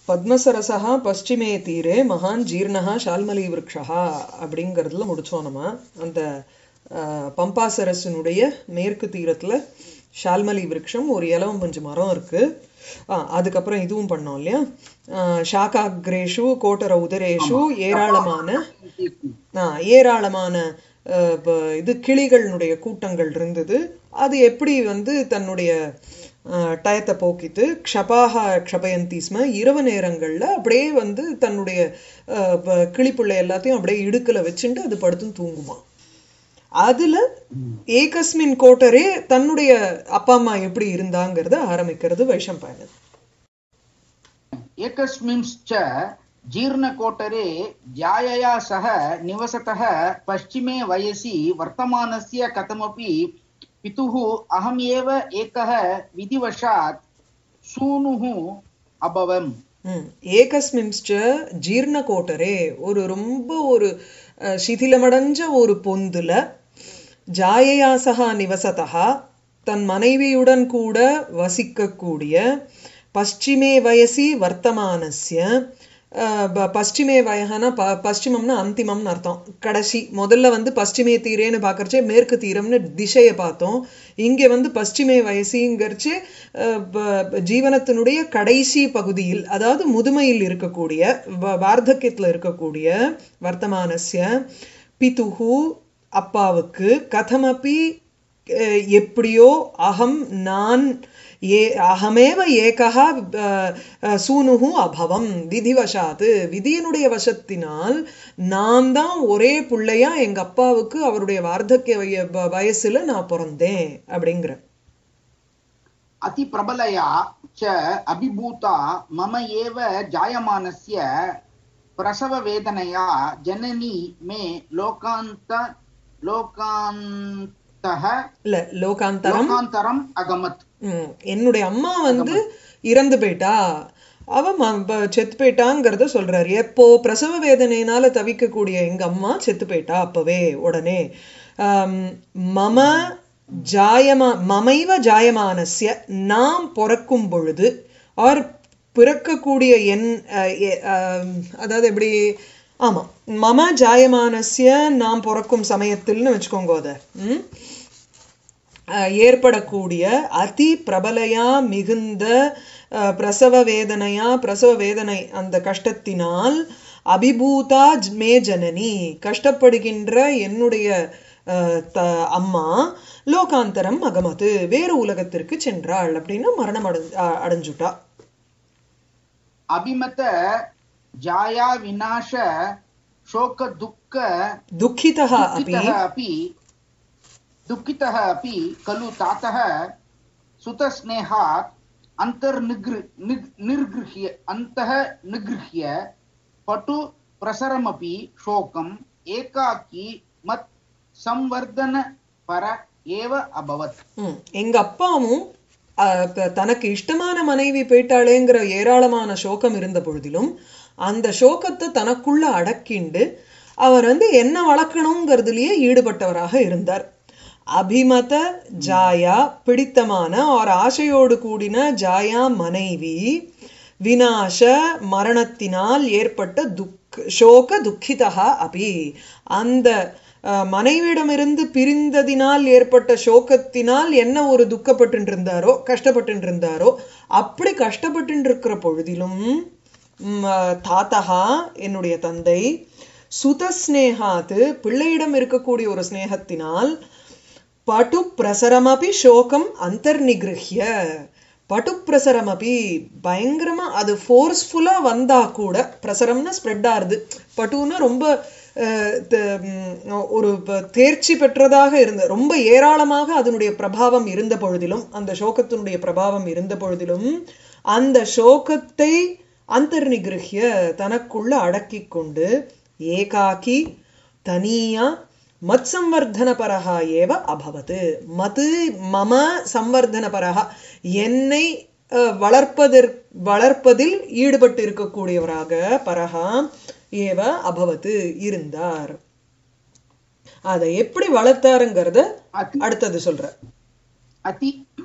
பத்மசரசா பশ্চিமே தீரே மகான் ஜீர்ணா ஷால்மலி விருக்ஷா அப்படிங்கிறதுல முடிச்சோம் நம்ம அந்த அஹ், பம்பாசரசனுடைய மேற்கு தீரத்துல ஷால்மலி விருட்சம் ஒரு இலவம் பஞ்சு மரம் இருக்கு ஆ, அதுக்கப்புறம் இதுவும் பண்ணோம் இல்லையா அஹ், சாகாக்ரேஷு கோட்டர உதரேஷு ஏராளமான ஆ, ஏராளமான அஹ், ப- இது கிளிகளினுடைய கூட்டங்கள் இருந்தது அது எப்படி வந்து தன்னுடைய அஹ், டயத்தை போக்கித்து க்ஷபாக க்ஷபயந்தி ஸ்ம இரவு நேரங்கள்ல அப்படியே வந்து தன்னுடைய அஹ், ப- கிளிப்புள்ளை எல்லாத்தையும் அப்படியே இடுக்குல வச்சுட்டு அது படுத்தும் தூங்குமா அதுல ஏகஸ்மின் கோட்டரே தன்னுடைய அப்பா அம்மா எப்படி இருந்தாங்கிறத ஆரம்பிக்கிறது வைஷம்பாயனர் एकस्मिंश्च जीर्णकोटरे जायया सह निवसतः पश्चिमे वयसि वर्तमानस्य कथमपि पितुः अहम् एव एकः विधिवशात् सूनुः अभवम् ம். ஏகஸ்மின்ஸ்ச ஜீர்ண கோட்டரே ஒரு ரொம்ப ஒரு அஹ், சிதிலமடைஞ்ச ஒரு பொந்துல ஜாயயாசகா நிவசதா தன் மனைவியுடன் கூட வசிக்கக்கூடிய பশ্চিமே வயசி வர்த்தமானஸ்ய அஹ், ப- பশ্চিமே வயகனா ப பশ্চিமம்னா அந்திமம்னு அர்த்தம் கடைசி முதல்ல வந்து பশ্চিமே தீரேன்னு பார்க்கறச்சே மேற்கு தீரம்னு திசையை பார்த்தோம் இங்கே வந்து பশ্চিமே வயசிங்கிறச்சு அஹ், ப- ப- ஜீவனத்தினுடைய கடைசி பகுதியில் அதாவது முதுமையில் இருக்கக்கூடிய வ- வார்த்தக்கியத்துல இருக்கக்கூடிய வர்த்தமானஸ்ய பிதுகு அப்பாவுக்கு கதமப்பி அஹ், எப்படியோ அகம் நான் ஏ அகமேவ ஏகா சூனுகு அபவம் விதிவசாத்து விதியினுடைய வசத்தினால் நான் தான் ஒரே பிள்ளையா எங்க அப்பாவுக்கு அவருடைய வார்த்தக்கிய வய- வ- வயசுல நான் பிறந்தேன் அப்படிங்கிற अतिप्रबलया च अभिभूता मम एव जायमानस्य प्रसववेदनया जननी मे लोकान्त लोकान्तः இல்ல லோகாந்தரம் लोकान्तरम् अगमत् ம், என்னுடைய அம்மா வந்து இறந்து போயிட்டா அவ ம- ப- செத்து போயிட்டாங்கிறத சொல்றாரு எப்போ பிரசவ வேதனையினால தவிக்கக்கூடிய எங்க அம்மா செத்து போயிட்டா அப்பவே உடனே ஆம், மம ஜாயமா மமைவ ஜாயமானஸ்ய நாம் பிறக்கும் பொழுது ஆர் பிறக்கக்கூடிய என் அஹ், எ- ஆம், அதாவது எப்படி ஆமா மம ஜாயமானஸ்ய நாம் பிறக்கும் சமயத்தில்னு வச்சுக்கோங்க அத ம் அஹ் ஏற்படக்கூடிய அதி பிரபலையா மிகுந்த அஹ், பிரசவ வேதனையா பிரசவ வேதனை அந்த கஷ்டத்தினால் அபிபூதா ஜ்- மே ஜனனி கஷ்டப்படுகின்ற என்னுடைய அஹ், த- அம்மா லோகாந்தரம் அகமது வேறு உலகத்திற்கு சென்றாள் அப்படின்னா மரணம் அடை அ- அடைஞ்சுட்டா अभिमत जाया विनाश शोक दुःख துக்கிதா அப்படி दुःखितः अपि दुःखितः अपि खलु तातः सुतस्नेहात् अन्तर्निगृ निग्- निर्गृह्य अन्तः निगृह्य पटु प्रसरमपि शोकम् एकाकी मत् संवर्धन पर एव अभवत् ம். எங்க அப்பாவும் அஹ், த- தனக்கு இஷ்டமான மனைவி போயிட்டாளேங்கிற ஏராளமான சோகம் இருந்த பொழுதிலும் அந்த சோகத்தை தனக்குள்ள அடக்கிண்டு அவர் வந்து என்ன வளர்க்கணுங்கிறதுலயே ஈடுபட்டவராக இருந்தார் அபிமத ஜாயா பிடித்தமான ஒரு ஆசையோடு கூடின ஜாயா மனைவி வினாச மரணத்தினால் ஏற்பட்ட துக் சோக துக்கிதா அபி அந்த அஹ், மனைவியிடமிருந்து பிரிந்ததினால் ஏற்பட்ட சோகத்தினால் என்ன ஒரு துக்கப்பட்டு இருந்தாரோ கஷ்டப்பட்டு இருந்தாரோ அப்படி கஷ்டப்பட்டு இருக்கிற பொழுதிலும் ம், அஹ், தாத்தகா என்னுடைய தந்தை சுதஸ்னேகாத்து பிள்ளையிடம் இருக்கக்கூடிய ஒரு ஸ்நேகத்தினால் பட்டு பிரசரமபி சோகம் அந்தர்நிகிருஹ்ய பட்டு பிரசரமபி பயங்கரமா அது ஃபோர்ஸ்ஃபுல்லா வந்தா கூட பிரசரம்னா ஸ்ப்ரெட் ஆறுது பட்டுன்னா ரொம்ப அஹ், த- ம், ஒரு ப- தேர்ச்சி பெற்றதாக இருந்த ரொம்ப ஏராளமாக அதனுடைய பிரபாவம் இருந்த பொழுதிலும் அந்த சோகத்தினுடைய பிரபாவம் இருந்த பொழுதிலும் அந்த சோகத்தை அந்தர்நிகிருஹ்ய தனக்குள்ள அடக்கிக் கொண்டு ஏகாக்கி தனியா மத் சம்வர்தனபரஹா ஏவ அபவத் மது மம சம்வர்தனபரஹா என்னை அஹ், வளர்ப்பதற் வளர்ப்பதில் ஈடுபட்டு இருக்கக்கூடியவராக பரஹா ஏவ அபவத் இருந்தார் அதை எப்படி வளர்த்தாருங்கிறத अति அடுத்தது சொல்ற अति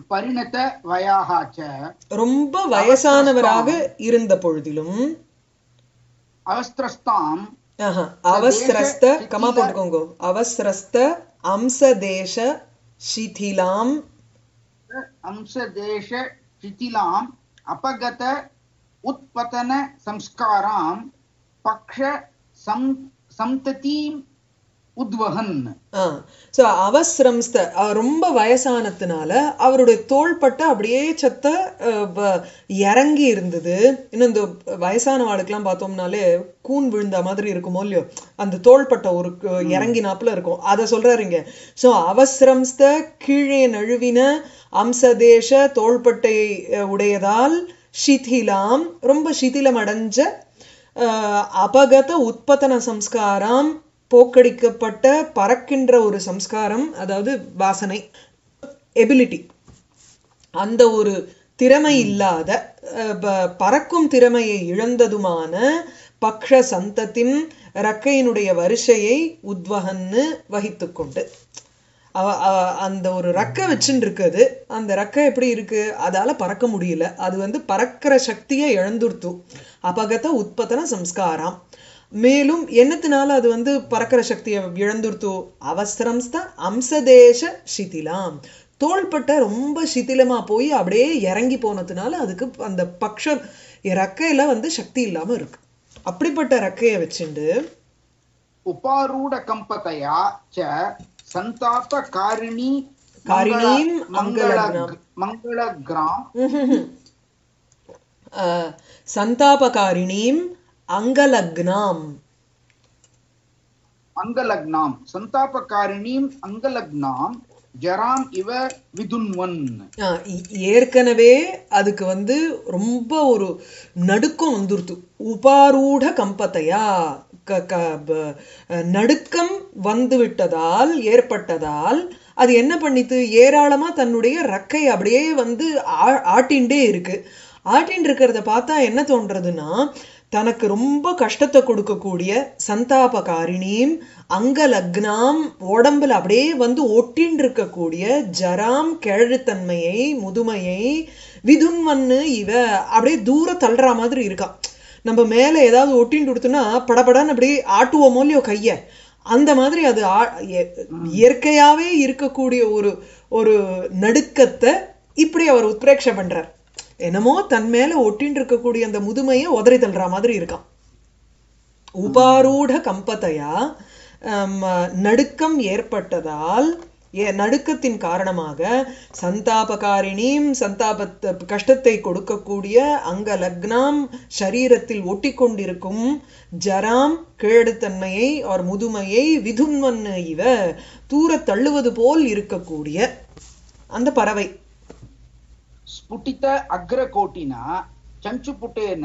परिणत वयाः च ரொம்ப வயசானவராக இருந்த பொழுதிலும் अवस्त्रस्ताम् ஆஹா, அவஸ்திரஸ்த கமா போட்டுக்கோங்க அவஸ்திரஸ்த அம்சதேச சிதிலாம் अंशदेश शिथिलाम् अपगत उत्पतन संस्कारां पक्ष सं सन्ततिम् उद्वहन् ஸோ அவஸ்ரம்ஸ்த அஹ் ரொம்ப வயசானதுனால அவருடைய தோள்பட்டை அப்படியே சத்த அஹ், வ- இறங்கி இருந்தது இன்னும் இந்த வயசானவாளுக்கெல்லாம் பார்த்தோம்னாலே கூன் விழுந்த மாதிரி இருக்குமோ இல்லையோ அந்த தோள்பட்டை ஒரு கு- இறங்கினாப்புல இருக்கும் அதை சொல்றாரு இங்க ஸோ அவஸ்ரம்ஸ்த கீழே நழுவின அம்சதேச தோள்பட்டை அஹ், உடையதால் சிதிலாம் ரொம்ப சிதிலம் அடைஞ்ச அஹ், அபகத உற்பத்தன சம்ஸ்காரம் போக்கடிக்கப்பட்ட பறக்கின்ற ஒரு சம்ஸ்காரம் அதாவது வாசனை எபிலிட்டி அந்த ஒரு திறமை இல்லாத அஹ், ப- பறக்கும் திறமையை இழந்ததுமான பக்ஷ சந்தத்தின் ரக்கையினுடைய வரிசையை உத்வகன்னு வகித்துக்கொண்டு அவ அவ- அந்த ஒரு ரக்கை வச்சுன்னு இருக்குது அந்த ரக்கை எப்படி இருக்கு அதால பறக்க முடியல அது வந்து பறக்கிற சக்தியை இழந்துருத்து அபகத உற்பத்தன சம்ஸ்காரம் மேலும் என்னத்தினால அது வந்து பறக்கிற சக்தியை இழந்துருத்து அவசரம்ஸ்த அம்சதேச சிதிலாம் தோள்பட்டை ரொம்ப சிதிலமா போய் அப்படியே இறங்கி போனதுனால அதுக்கு அந்த பக்ஷ ரெக்கையில வந்து சக்தி இல்லாம இருக்கு அப்படிப்பட்ட ரெக்கையை வச்சுண்டு उपारूढकम्पतया च सन्तापकारिणी कारिणीं मङ्गल मङ्गलग्नाम्। मङ्गलग्राम् அஹ், சந்தாபகாரிணீம் அங்கலக்னாம் अङ्गलग्नां सन्तापकारिणीम् अङ्गलग्नां जराम् इव विदुन्वन् ஆஹ் இ- ஏற்கனவே அதுக்கு வந்து ரொம்ப ஒரு நடுக்கம் வந்துருத்து உபாரூட கம்பத்தையா க- க- ப- அஹ் நடுக்கம் வந்து விட்டதால் ஏற்பட்டதால் அது என்ன பண்ணித்து ஏராளமா தன்னுடைய ரக்கை அப்படியே வந்து ஆ- ஆட்டின்டே இருக்கு ஆட்டின் இருக்கிறத பார்த்தா என்ன தோன்றதுன்னா தனக்கு ரொம்ப கஷ்டத்தை கொடுக்கக்கூடிய சந்தாபகாரிணியும் அங்க லக்னாம் உடம்புல அப்படியே வந்து ஒட்டின்னு இருக்கக்கூடிய ஜராம் கிழழுத்தன்மையை முதுமையை விதுன்வன்னு இவ அப்படியே தூர தள்ளுற மாதிரி இருக்கா நம்ம மேல ஏதாவது ஒட்டின்னு கொடுத்தோம்னா படபடன்னு அப்படியே ஆட்டுவோமோ இல்லையோ கைய அந்த மாதிரி அது ஆ- இய- இயற்கையாவே இருக்கக்கூடிய ஒரு ஒரு நடுக்கத்தை இப்படி அவர் உத்பிரேட்சை பண்றார் என்னமோ தன் மேல ஒட்டின்னு இருக்கக்கூடிய அந்த முதுமையை உதறி தள்ளுற மாதிரி இருக்கான் உபாரூட கம்பத்தையா ஆம், நடுக்கம் ஏற்பட்டதால் ஏ- நடுக்கத்தின் காரணமாக சந்தாபகாரிணியும் சந்தாபத்த கஷ்டத்தை கொடுக்கக்கூடிய அங்க லக்னாம் சரீரத்தில் ஒட்டி கொண்டிருக்கும் ஜராம் கேடுத்தன்மையை ஒரு முதுமையை விதுன்வன்னு இவ தூர தள்ளுவது போல் இருக்கக்கூடிய அந்த பறவை स्फुटित अग्रकोटिना चञ्चुपुटेन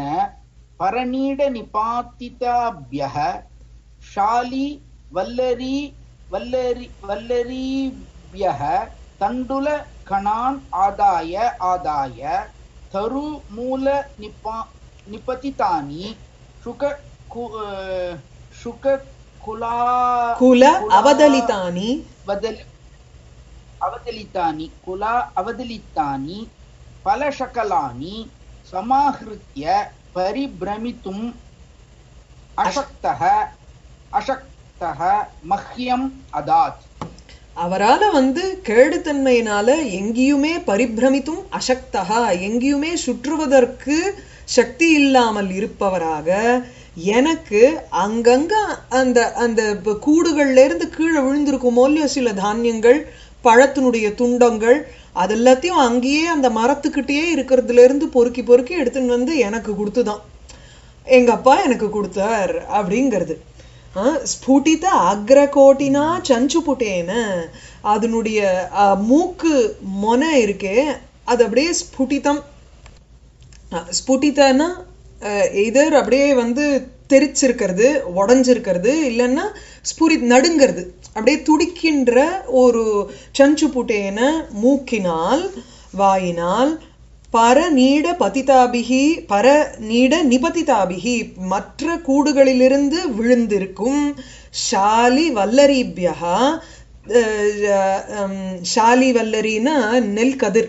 परनीडनिपातिताभ्यः शाली वल्लरी वल्लरी वल्लरीभ्यः तण्डुलकणान् आदाय आदाय तरुमूलनिपा निपतितानि शुक कु शुककुला குல அவதலிதானி वदल अवदलितानि कुला अवदलितानि फलशकलानि समाहृत्य परिभ्रमितुम् अशक्तः अशक्तः मह्यम् अदात् அவரால வந்து கேடுத்தன்மையினால எங்கேயுமே பரிபிரமித்தும் அசக்தகா எங்கேயுமே சுற்றுவதற்கு சக்தி இல்லாமல் இருப்பவராக எனக்கு அங்கங்க அந்த அந்த ப- கூடுகள்ல இருந்து கீழே விழுந்திருக்குமோ இல்லையோ சில தானியங்கள் பழத்தினுடைய துண்டங்கள் அதெல்லாத்தையும் அங்கேயே அந்த மரத்துக்கிட்டேயே இருக்கிறதுல இருந்து பொறுக்கி பொறுக்கி எடுத்துன்னு வந்து எனக்கு கொடுத்துதான் எங்க அப்பா எனக்கு கொடுத்தார் அப்படிங்கிறது ஆ, ஸ்புடித அக்ரகோட்டினா சஞ்சுபுட்டேன அதனுடைய ஆ, மூக்கு மொனை இருக்கே அது அப்படியே ஸ்புடிதம் அஹ் ஸ்புடிதனா எதர் அப்படியே வந்து தெரிச்சிருக்கிறது உடஞ்சிருக்கிறது இல்லைன்னா ஸ்புரி நடுங்கிறது அப்படியே துடிக்கின்ற ஒரு சஞ்சு புட்டேன மூக்கினால் வாயினால் பர நீட பதிதாபிகி பர நீட நிபதிதாபிகி மற்ற கூடுகளிலிருந்து விழுந்திருக்கும் ஷாலி வல்லரிபியா ஷாலி வல்லரினா நெல் கதிர்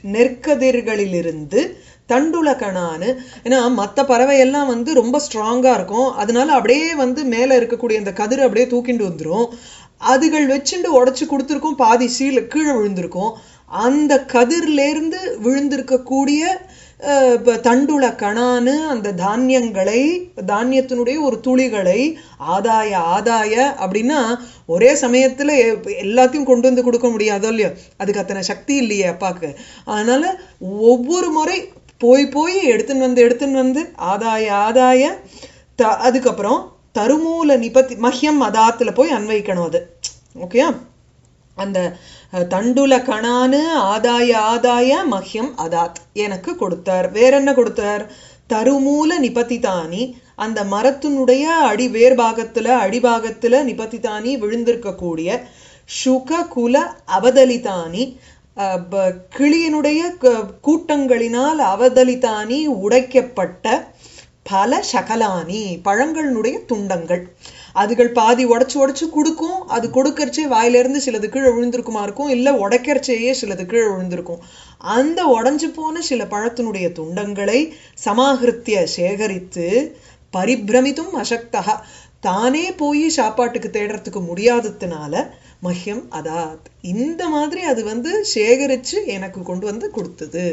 நெற்கதிர்களிலிருந்து தண்டுல கணானு ஏன்னா மற்ற பறவை எல்லாம் வந்து ரொம்ப ஸ்ட்ராங்கா இருக்கும் அதனால அப்படியே வந்து மேல இருக்கக்கூடிய அந்த கதிர் அப்படியே தூக்கிண்டு வந்துரும் அதுகள் வச்சுண்டு உடைச்சு கொடுத்துருக்கும் பாதி சீல கீழே விழுந்திருக்கும் அந்த கதிர்லேருந்து விழுந்திருக்கக்கூடிய அஹ், இப்ப தண்டுல கணானு அந்த தானியங்களை தானியத்தினுடைய ஒரு துளிகளை ஆதாய ஆதாய அப்படின்னா ஒரே சமயத்துல எ- எல்லாத்தையும் கொண்டு வந்து கொடுக்க முடியாதோ இல்லையோ அதுக்கு அத்தனை சக்தி இல்லையே அப்பாக்கு அதனால ஒவ்வொரு முறை போய் போய் எடுத்துன்னு வந்து எடுத்துன்னு வந்து ஆதாய ஆதாய த அதுக்கப்புறம் தருமூல நிபத்தி மஹ்யம் அதாத்துல போய் அன்வைக்கணும் அது ஓகேயா அந்த அஹ், தண்டுல கணானு ஆதாய ஆதாய மஹ்யம் அதாத் எனக்கு கொடுத்தார் வேற என்ன கொடுத்தார் தருமூல நிபதிதானி அந்த மரத்தினுடைய அடி வேர்பாகத்துல அடிபாகத்துல நிபதிதானி விழுந்திருக்கக்கூடிய சுக குல அவதலிதானி அஹ், ப- கிளியினுடைய க- கூட்டங்களினால் அவதலிதானி உடைக்கப்பட்ட பல சகலானி பழங்களினுடைய துண்டங்கள் அதுகள் பாதி உடைச்சு உடைச்சு கொடுக்கும் அது கொடுக்கறச்சே வாயிலிருந்து சிலது கீழே விழுந்திருக்குமா இருக்கும் இல்ல உடைக்கறச்சேயே சிலது கீழே விழுந்திருக்கும் அந்த உடைஞ்சு போன சில பழத்தினுடைய துண்டங்களை சமாகிருத்திய சேகரித்து பரிபிரமித்தும் அசக்தகா தானே போய் சாப்பாட்டுக்கு தேடுறதுக்கு முடியாததுனால மஹ்யம் அதாத் இந்த மாதிரி அது வந்து சேகரிச்சு எனக்கு கொண்டு வந்து கொடுத்தது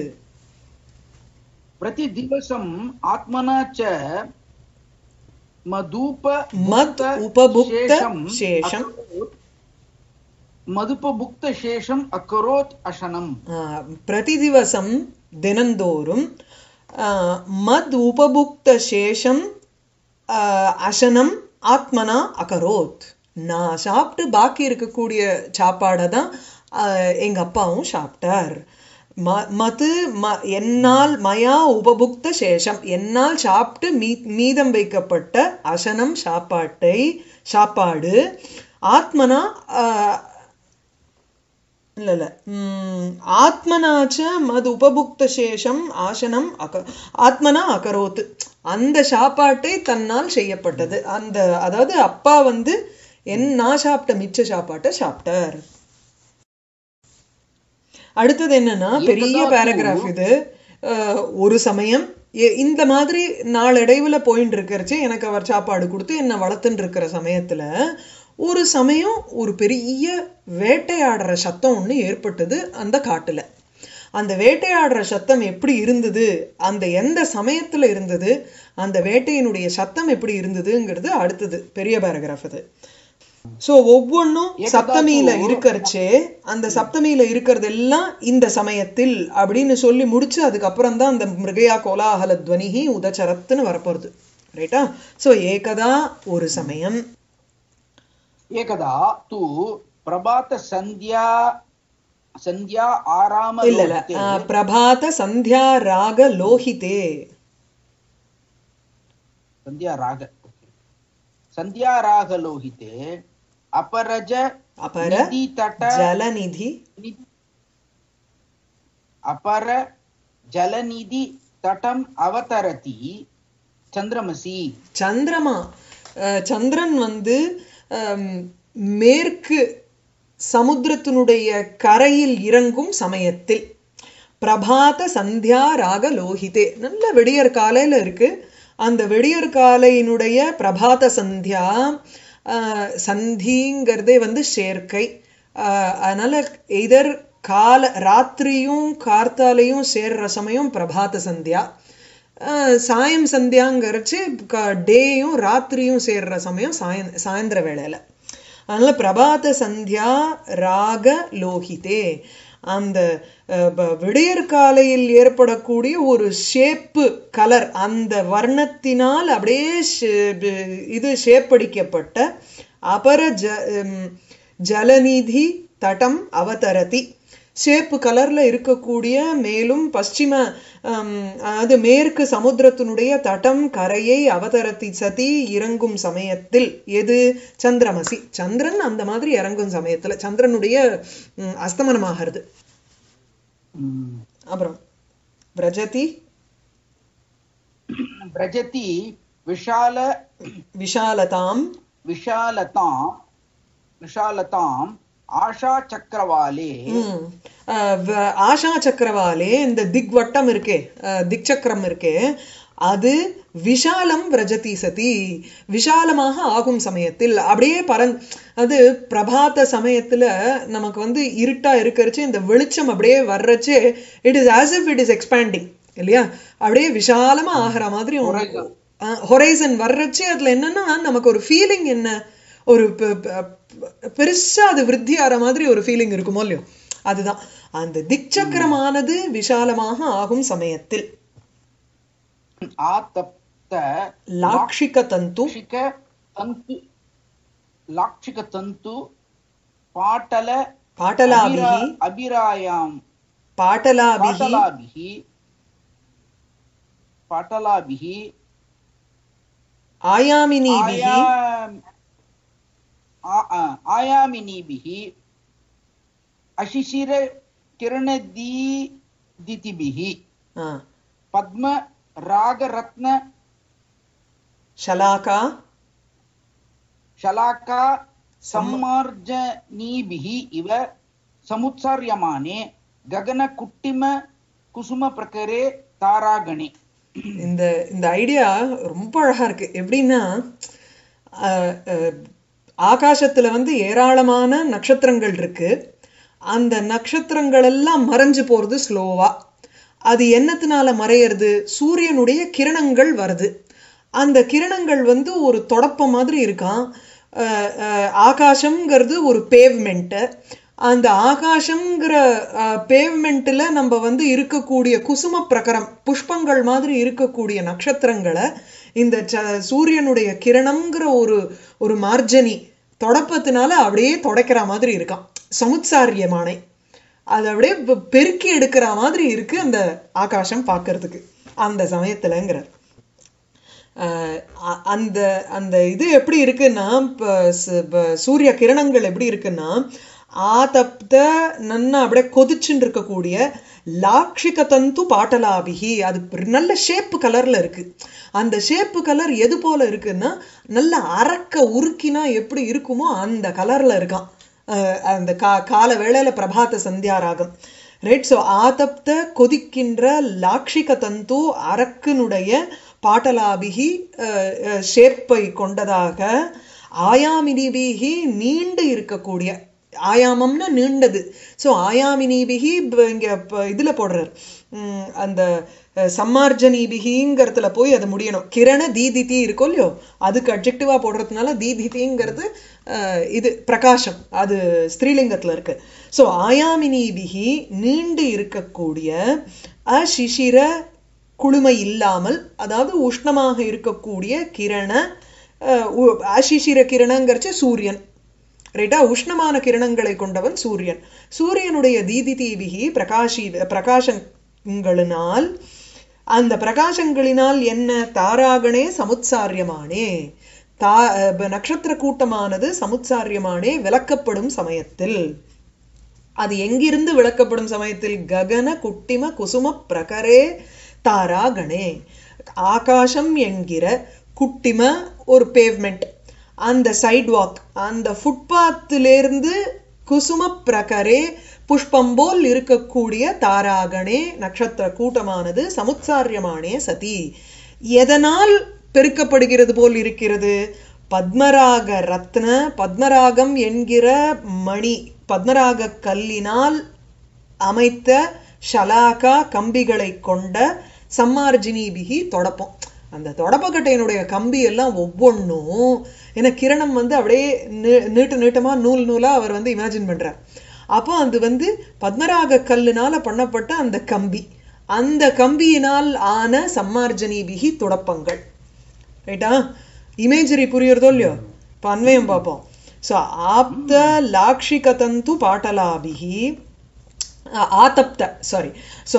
प्रतिदिवसम् आत्मना च मधुप मत् उपभुक्त शेषम् மதுபபுக்தசேஷம் அக்கரோத் அசனம் ஆஹ், பிரதிதிவசம் தினந்தோறும் ஆஹ், மத் உபபுக்த சேஷம் ஆஹ், அசனம் ஆத்மனா அகரோத் நான் சாப்பிட்டு பாக்கி இருக்கக்கூடிய சாப்பாடை தான் ஆஹ், எங்க அப்பாவும் சாப்பிட்டார் ம- மது ம என்னால் மயா உபபுக்த சேஷம் என்னால் சாப்பிட்டு மீ மீதம் வைக்கப்பட்ட அசனம் சாப்பாட்டை சாப்பாடு ஆத்மனா ஆஹ், இல்ல இல்ல உம், ஆத்மனாச்ச மது உபபுக்த சேஷம் ஆசனம் அக ஆத்மனா அகரோத்து அந்த சாப்பாட்டை தன்னால் செய்யப்பட்டது அந்த அதாவது அப்பா வந்து என் நான் சாப்பிட்ட மிச்ச சாப்பாட்டை சாப்பிட்டார் அடுத்தது என்னன்னா பெரிய ஏகதா பேராகிராஃப் இது அஹ், ஒரு சமயம் எ- இந்த மாதிரி நாளடைவுல போயின்னு இருக்கிறச்சே எனக்கு அவர் சாப்பாடு கொடுத்து என்னை வளர்த்துன்னு இருக்கிற சமயத்துல ஒரு சமயம் ஒரு பெரிய வேட்டையாடுற சத்தம் ஒண்ணு ஏற்பட்டது அந்த காட்டுல அந்த வேட்டையாடுற சத்தம் எப்படி இருந்தது அந்த எந்த சமயத்துல இருந்தது அந்த வேட்டையினுடைய சத்தம் எப்படி இருந்ததுங்கிறது அடுத்தது பெரிய பேராகிராஃப் அது சோ ஒவ்வொன்றும் சப்தமியில இருக்கறச்சே அந்த சப்தமியில இருக்கிறது எல்லாம் இந்த சமயத்தில் அப்படின்னு சொல்லி முடிச்சு அதுக்கப்புறம் தான் அந்த மிருகயா கோலாகல துவனிகி உதச்சரத்துன்னு வரப்போறது ரைட்டா சோ ஏகதா ஒரு சமயம் ஏகதா தூ பிரபாத சந்தியா சந்தியா ஆராம இல்ல இல்ல ஆஹ், பிரபாத சந்தியா ராக லோகிதே சந்தியா ராக சந்தியா ராக லோகிதே அபரஜ அபர நிதி தட ஜலநிதி அபர ஜலநிதி தடம் அவதரதி சந்திரமசி சந்திரமா அஹ், சந்திரன் வந்து ஹம், மேற்கு சமுத்திரத்தினுடைய கரையில் இறங்கும் சமயத்தில் பிரபாத சந்தியா ராக லோகிதே நல்ல விடியற் காலையில இருக்கு அந்த விடியற் காலையினுடைய பிரபாத சந்தியா ஆஹ், சந்திங்கிறதே வந்து சேர்க்கை ஆஹ், அதனால எதர் கால ராத்திரியும் கார்த்தாலையும் சேர்ற சமயம் பிரபாத சந்தியா ஆஹ், சாயம் சந்தியாங்கிறச்சு டேயும் ராத்திரியும் சேர்ற சமயம் சாயந் சாயந்தர வேளையில அதனால பிரபாத சந்தியா ராக லோகிதே அந்த அஹ், ப- விடியற் காலையில் ஏற்படக்கூடிய ஒரு ஷேப்பு கலர் அந்த வர்ணத்தினால் அப்படியே ஷே- ப- இது ஷேப்படிக்கப்பட்ட அபர ஜ உம், ஜலநிதி தடம் அவதரதி சேப்பு கலர்ல இருக்கக்கூடிய மேலும் பশ্চিம ஹம், அது மேற்கு சமுத்திரத்தினுடைய தடம் கரையை அவதரத்தி சதி இறங்கும் சமயத்தில் எது சந்திரமசி சந்திரன் அந்த மாதிரி இறங்கும் சமயத்துல சந்திரனுடைய ம், அஸ்தமனமாகிறது அப்புறம் பிரஜதி பிரஜதி விஷால விஷாலதாம் விஷாலதாம் விஷாலதாம் ஆஷா சக்கரவாலே ம். அஹ் வ- ஆஷா சக்கரவாலே இந்த திக்வட்டம் இருக்கே அஹ் திக் சக்கரம் இருக்கே அது விஷாலம் விரஜதி சதி விஷாலமாக ஆகும் சமயத்தில் அப்படியே பரந் அது பிரபாத சமயத்துல நமக்கு வந்து இருட்டா இருக்கறச்சு இந்த வெளிச்சம் அப்படியே வர்றச்சு it is as if it is expanding இல்லையா அப்படியே விஷாலமா ஆகிற மாதிரி ஹொரைசன் வர்றச்சு அதுல என்னன்னா நமக்கு ஒரு ஃபீலிங் என்ன ஒரு பெ- பெ- பெருசா அது விருத்தி ஆற மாதிரி ஒரு ஃபீலிங் இருக்குமோ இல்லையோ அதுதான் அந்த திக்சக்கரமானது விஷாலமாக ஆகும் சமயத்தில் ஆதப்த லாக்ஷிக தந்து லாக்ஷிக தந்து லாக்ஷிக தந்து பாட்டல பாட்டலாபிஹி அபிரா- அபிராயாம் பாட்டலாபிஹி பாட்டலாபிஹி பாட்டலாபிஹி ஆயாமினிபிஹி ஆயாம் ஆ- ஆ, ஆயாமினிபிஹி அசிசிர கிரணதீ திதிபிஹி ஆ, பத்ம ராகரத்ன ஷலாகா शलाका सम्मार्जनीभिः इव समुत्सार्यमाने गगनकुट्टिम कुसुमप्रकरे तारागणे இந்த இந்த ஐடியா ரொம்ப அழகா இருக்கு எப்படின்னா அஹ், அஹ், ஆகாசத்துல வந்து ஏராளமான நட்சத்திரங்கள் இருக்கு அந்த நட்சத்திரங்கள் எல்லாம் மறைஞ்சு போறது ஸ்லோவா அது என்னத்தினால மறையிறது சூரியனுடைய கிரணங்கள் வருது அந்த கிரணங்கள் வந்து ஒரு தொடப்பம் மாதிரி இருக்கான் அஹ், அஹ், ஆகாசம்ங்கிறது ஒரு பேவ்மெண்ட்டு அந்த ஆகாசம்ங்கிற பேவ்மெண்ட்டில் நம்ம வந்து இருக்கக்கூடிய குசும பிரகரம் புஷ்பங்கள் மாதிரி இருக்கக்கூடிய நட்சத்திரங்களை இந்த ச- சூரியனுடைய கிரணம்ங்கிற ஒரு ஒரு மார்ஜனி தொடப்பத்தினால அப்படியே தொடக்கிற மாதிரி இருக்கான் சமுத்சாரியமானை அது அப்படியே பெ- பெருக்கி எடுக்கிற மாதிரி இருக்கு அந்த ஆகாசம் பார்க்கறதுக்கு அந்த சமயத்துலங்கிறார் அஹ் அ- அந்த அந்த இது எப்படி இருக்குன்னா இப்ப ச- இப்ப சூரிய கிரணங்கள் எப்படி இருக்குன்னா ஆதப்த நன்னா அப்படியே கொதிச்சுன்னு இருக்கக்கூடிய லாக்ஷிக தந்து பாட்டலாபிகி அது ஒரு நல்ல ஷேப்பு கலர்ல இருக்கு அந்த ஷேப்பு கலர் எது போல இருக்குன்னா நல்ல அரக்க உருக்கினா எப்படி இருக்குமோ அந்த கலர்ல இருக்கான் அஹ் அந்த கா கால வேளையில பிரபாத சந்தியா ராகம் ரைட் ஸோ ஆதப்த கொதிக்கின்ற லாக்ஷிக தந்து அரக்கனுடைய பாட்டலாபிகி அஹ், அஹ், ஷேப்பை கொண்டதாக ஆயாமினிபிகி நீண்டு இருக்கக்கூடிய ஆயாமம்னா நீண்டது ஸோ ஆயாமினிபிகி ப- இங்க ப- இதுல போடுறார் உம், அந்த அஹ், சம்மார்ஜனீபிகிங்கிறதுல போய் அது முடியணும் கிரண தீதிதி இருக்கும் இல்லையோ அதுக்கு அப்ஜெக்டிவா போடுறதுனால தீதிதிங்கிறது அஹ், இது பிரகாசம் அது ஸ்திரீலிங்கத்துல இருக்கு ஸோ ஆயாமினிபிகி நீண்டு இருக்கக்கூடிய அசிசிர குளுமை இல்லாமல் அதாவது உஷ்ணமாக இருக்கக்கூடிய கிரண அஹ், உ- அசிசிர கிரணங்கிறச்சு சூரியன் ரைட்டா உஷ்ணமான கிரணங்களை கொண்டவன் சூரியன் சூரியனுடைய தீதி தீபிகி பிரகாஷி பிரகாசங்களினால் அந்த பிரகாசங்களினால் என்ன தாராகணே சமுத்சாரியமானே தா அஹ், நட்சத்திர கூட்டமானது சமுத்சாரியமானே விளக்கப்படும் சமயத்தில் அது எங்கிருந்து விளக்கப்படும் சமயத்தில் ககன குட்டிம குசும பிரகரே தாராகணே ஆகாசம் என்கிற குட்டிம ஒரு பேவ்மெண்ட் அந்த சைட் வாக் அந்த ஃபுட்பாத்திலிருந்து குசும பிரகரே புஷ்பம் போல் இருக்கக்கூடிய தாராகணே நட்சத்திர கூட்டமானது சமுத்சாரியமானே சதி எதனால் பெருக்கப்படுகிறது போல் இருக்கிறது பத்மராக ரத்ன பத்மராகம் என்கிற மணி பத்மராக கல்லினால் அமைத்த ஷலாகா கம்பிகளை கொண்ட சம்மார்ஜினிபிகி தொடப்பம் அந்த தொடப்பக்கட்டையினுடைய கம்பி எல்லாம் ஒவ்வொன்றும் ஏன்னா கிரணம் வந்து அப்படியே நீ- நீட்டு நீட்டமா நூல் நூலா அவர் வந்து இமேஜின் பண்றார் அப்போ அது வந்து பத்மராக கல்லுனால பண்ணப்பட்ட அந்த கம்பி அந்த கம்பியினால் ஆன சம்மார்ஜனிபிகி துடப்பங்கள் ரைட்டா இமேஜரி புரியுறதோ இல்லையோ இப்போ அன்வயம் பார்ப்போம் ஸோ ஆப்த லாக்ஷிக தந்து பாட்டலாபிகி ஆ- ஆதப்த சாரி ஸோ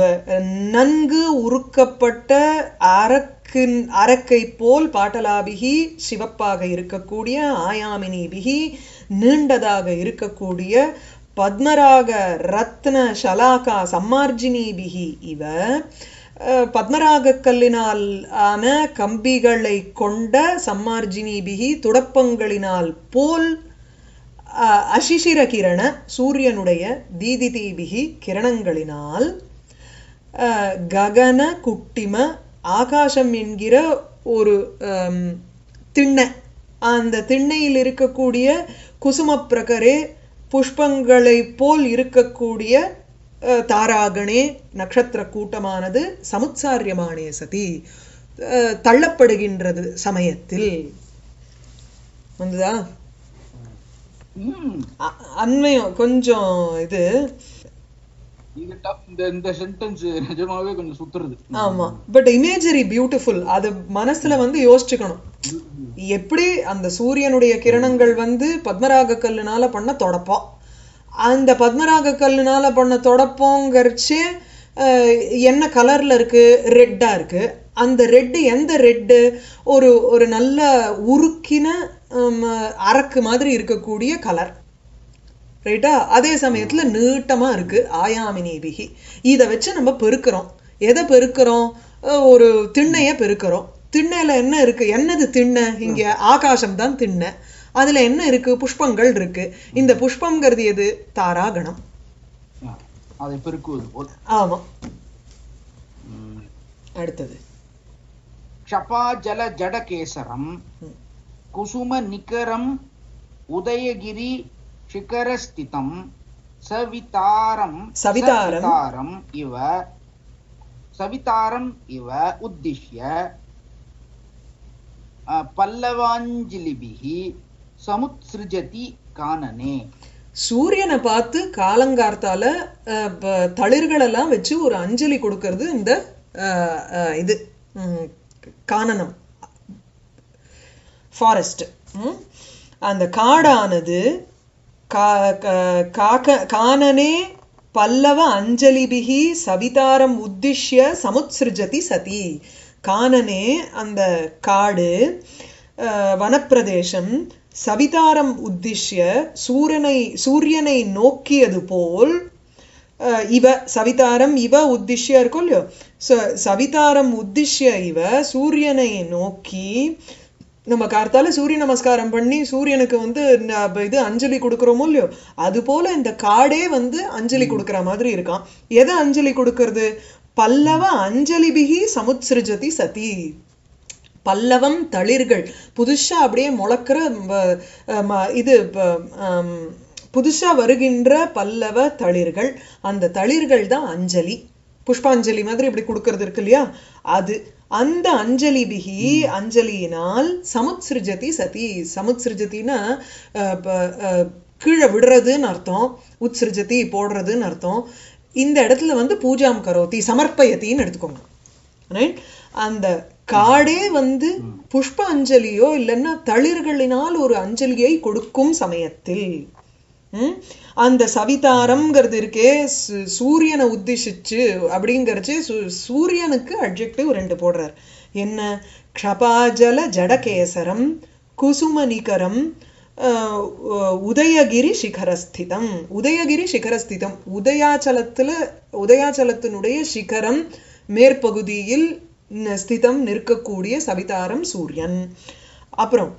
நன்கு உருக்கப்பட்ட அரக்கின் அரக்கை போல் பாட்டலாபிகி சிவப்பாக இருக்கக்கூடிய ஆயாமினிபிகி நீண்டதாக இருக்கக்கூடிய பத்மராக ரத்ன ஷலாகா சம்மார்ஜினிபிகி இவ அஹ், பத்மராக கல்லினால் ஆன கம்பிகளை கொண்ட சம்மார்ஜினிபிகி துடப்பங்களினால் போல் அஹ், அசிசிர கிரண சூரியனுடைய தீதிதீபிகி கிரணங்களினால் அஹ், ககன குட்டிம ஆகாசம் என்கிற ஒரு ஹம், திண்ணை அந்த திண்ணையில் இருக்கக்கூடிய குசும பிரகரே புஷ்பங்களைப் போல் இருக்கக்கூடிய அஹ், தாராகணே நட்சத்திர கூட்டமானது சமுத்சாரியமானே சதி அஹ், தள்ளப்படுகின்றது சமயத்தில் வந்துதா ம் அ- அண்மையம் கொஞ்சம் இது இது டஃப் இந்த இந்த சென்டென்ஸ் நிஜமாவே கொஞ்சம் சுத்துறது ஆமா பட் இமேஜரி பியூட்டிஃபுல் அது மனசுல வந்து யோசிச்சுக்கணும் எப்படி அந்த சூரியனுடைய கிரணங்கள் வந்து பத்மராக கல்லுனால பண்ண தொடப்பம் அந்த பத்மராக கல்லுனால பண்ண தொடப்போங்கிறச்சே அஹ், என்ன கலர்ல இருக்கு ரெட்டா இருக்கு அந்த ரெட்டு எந்த ரெட்டு ஒரு ஒரு நல்ல உருக்கின ஹம், அரக்கு மாதிரி இருக்கக்கூடிய கலர் ரைட்டா அதே சமயத்துல நீட்டமா இருக்கு ஆயாமினி பிகி இதை வச்சு நம்ம பெருக்கிறோம் எதை பெருக்கிறோம் அஹ் ஒரு திண்ணைய பெருக்கிறோம் திண்ணையில என்ன இருக்கு என்னது திண்ணை இங்க ஆகாசம் தான் திண்ணை அதுல என்ன இருக்கு புஷ்பங்கள் இருக்கு இந்த புஷ்பங்கிறது எது தாராகணம் ஆ, அதை பெருக்குவது போல் ஆமா ம். அடுத்தது க்ஷபாஜல ஜடகேசரம் குசும நிகரம் உதயகிரி சிகரஸ்திதம் சவிதாரம் சவிதாரம். சவிதாரம் இவ சவிதாரம் இவ உத்திஷ்ய அ, பல்லவாஞ்சலிபிஹி சமுத்ஸ்ருஜதி கானனே சூரியனை பார்த்து காலங்கார்த்தால அஹ், ப- தளிர்களெல்லாம் வச்சு ஒரு அஞ்சலி கொடுக்கறது இந்த அஹ், அஹ், இது ம், கானனம் ஃபாரஸ்ட் அந்த காடானது கா- கா- காக்க- கானனே பல்லவ அஞ்சலிபிகி சவிதாரம் உத்திஷ்ய சமுத்ஸ்ருஜதி சதி கானனே அந்த காடு அஹ், வனப்பிரதேசம் சவிதாரம் உத்திஷ்ய சூரியனை சூரியனை நோக்கியது போல் அஹ், இவ சவிதாரம் இவ உத்திஷ்ய இருக்கும் இல்லையோ ச- சவிதாரம் உத்திஷ்ய இவ சூரியனை நோக்கி நம்ம கார்த்தால சூரிய நமஸ்காரம் பண்ணி சூரியனுக்கு வந்து ந- அப்ப இது அஞ்சலி கொடுக்குறோமோ இல்லையோ அது போல இந்த காடே வந்து அஞ்சலி கொடுக்குற மாதிரி இருக்கான் எதை அஞ்சலி கொடுக்கறது பல்லவ அஞ்சலிபிகி சமுத்ஸ்ருஜதி சதி பல்லவம் தளிர்கள் புதுசா அப்படியே முளைக்கிற ம- ம- இது ப- ஆம், புதுசா வருகின்ற பல்லவ தளிர்கள் அந்த தளிர்கள் தான் அஞ்சலி புஷ்பாஞ்சலி மாதிரி இப்படி கொடுக்கறது இருக்கு இல்லையா அது அந்த அஞ்சலி பிகி அஞ்சலியினால் சமுத்ஸ்ருஜதி சதி சமுத்ஸ்ருஜதினா அஹ், ப- அஹ், கீழே விடுறதுன்னு அர்த்தம் உத்ஸ்ருஜதி போடுறதுன்னு அர்த்தம் இந்த இடத்துல வந்து பூஜாம் கரோதி சமர்ப்பயத்தின்னு எடுத்துக்கோங்க ரைட் அந்த காடே வந்து புஷ்ப அஞ்சலியோ இல்லைன்னா தளிர்களினால் ஒரு அஞ்சலியை கொடுக்கும் சமயத்தில் ம்? அந்த சவிதாரம்ங்கிறது இருக்கே சு- சூரியனை உத்திசிச்சு அப்படிங்கிறச்சு சு- சூரியனுக்கு அட்ஜெக்டிவ் ரெண்டு போடுறார் என்ன க்ஷபாஜல ஜடகேசரம் குசுமனிகரம் அஹ், உ- உதயகிரி சிகரஸ்திதம் உதயகிரி சிகரஸ்திதம் உதயாச்சலத்துல உதயாச்சலத்தினுடைய சிகரம் மேற்பகுதியில் ந- ஸ்திதம் நிற்கக்கூடிய சவிதாரம் சூரியன் அப்புறம்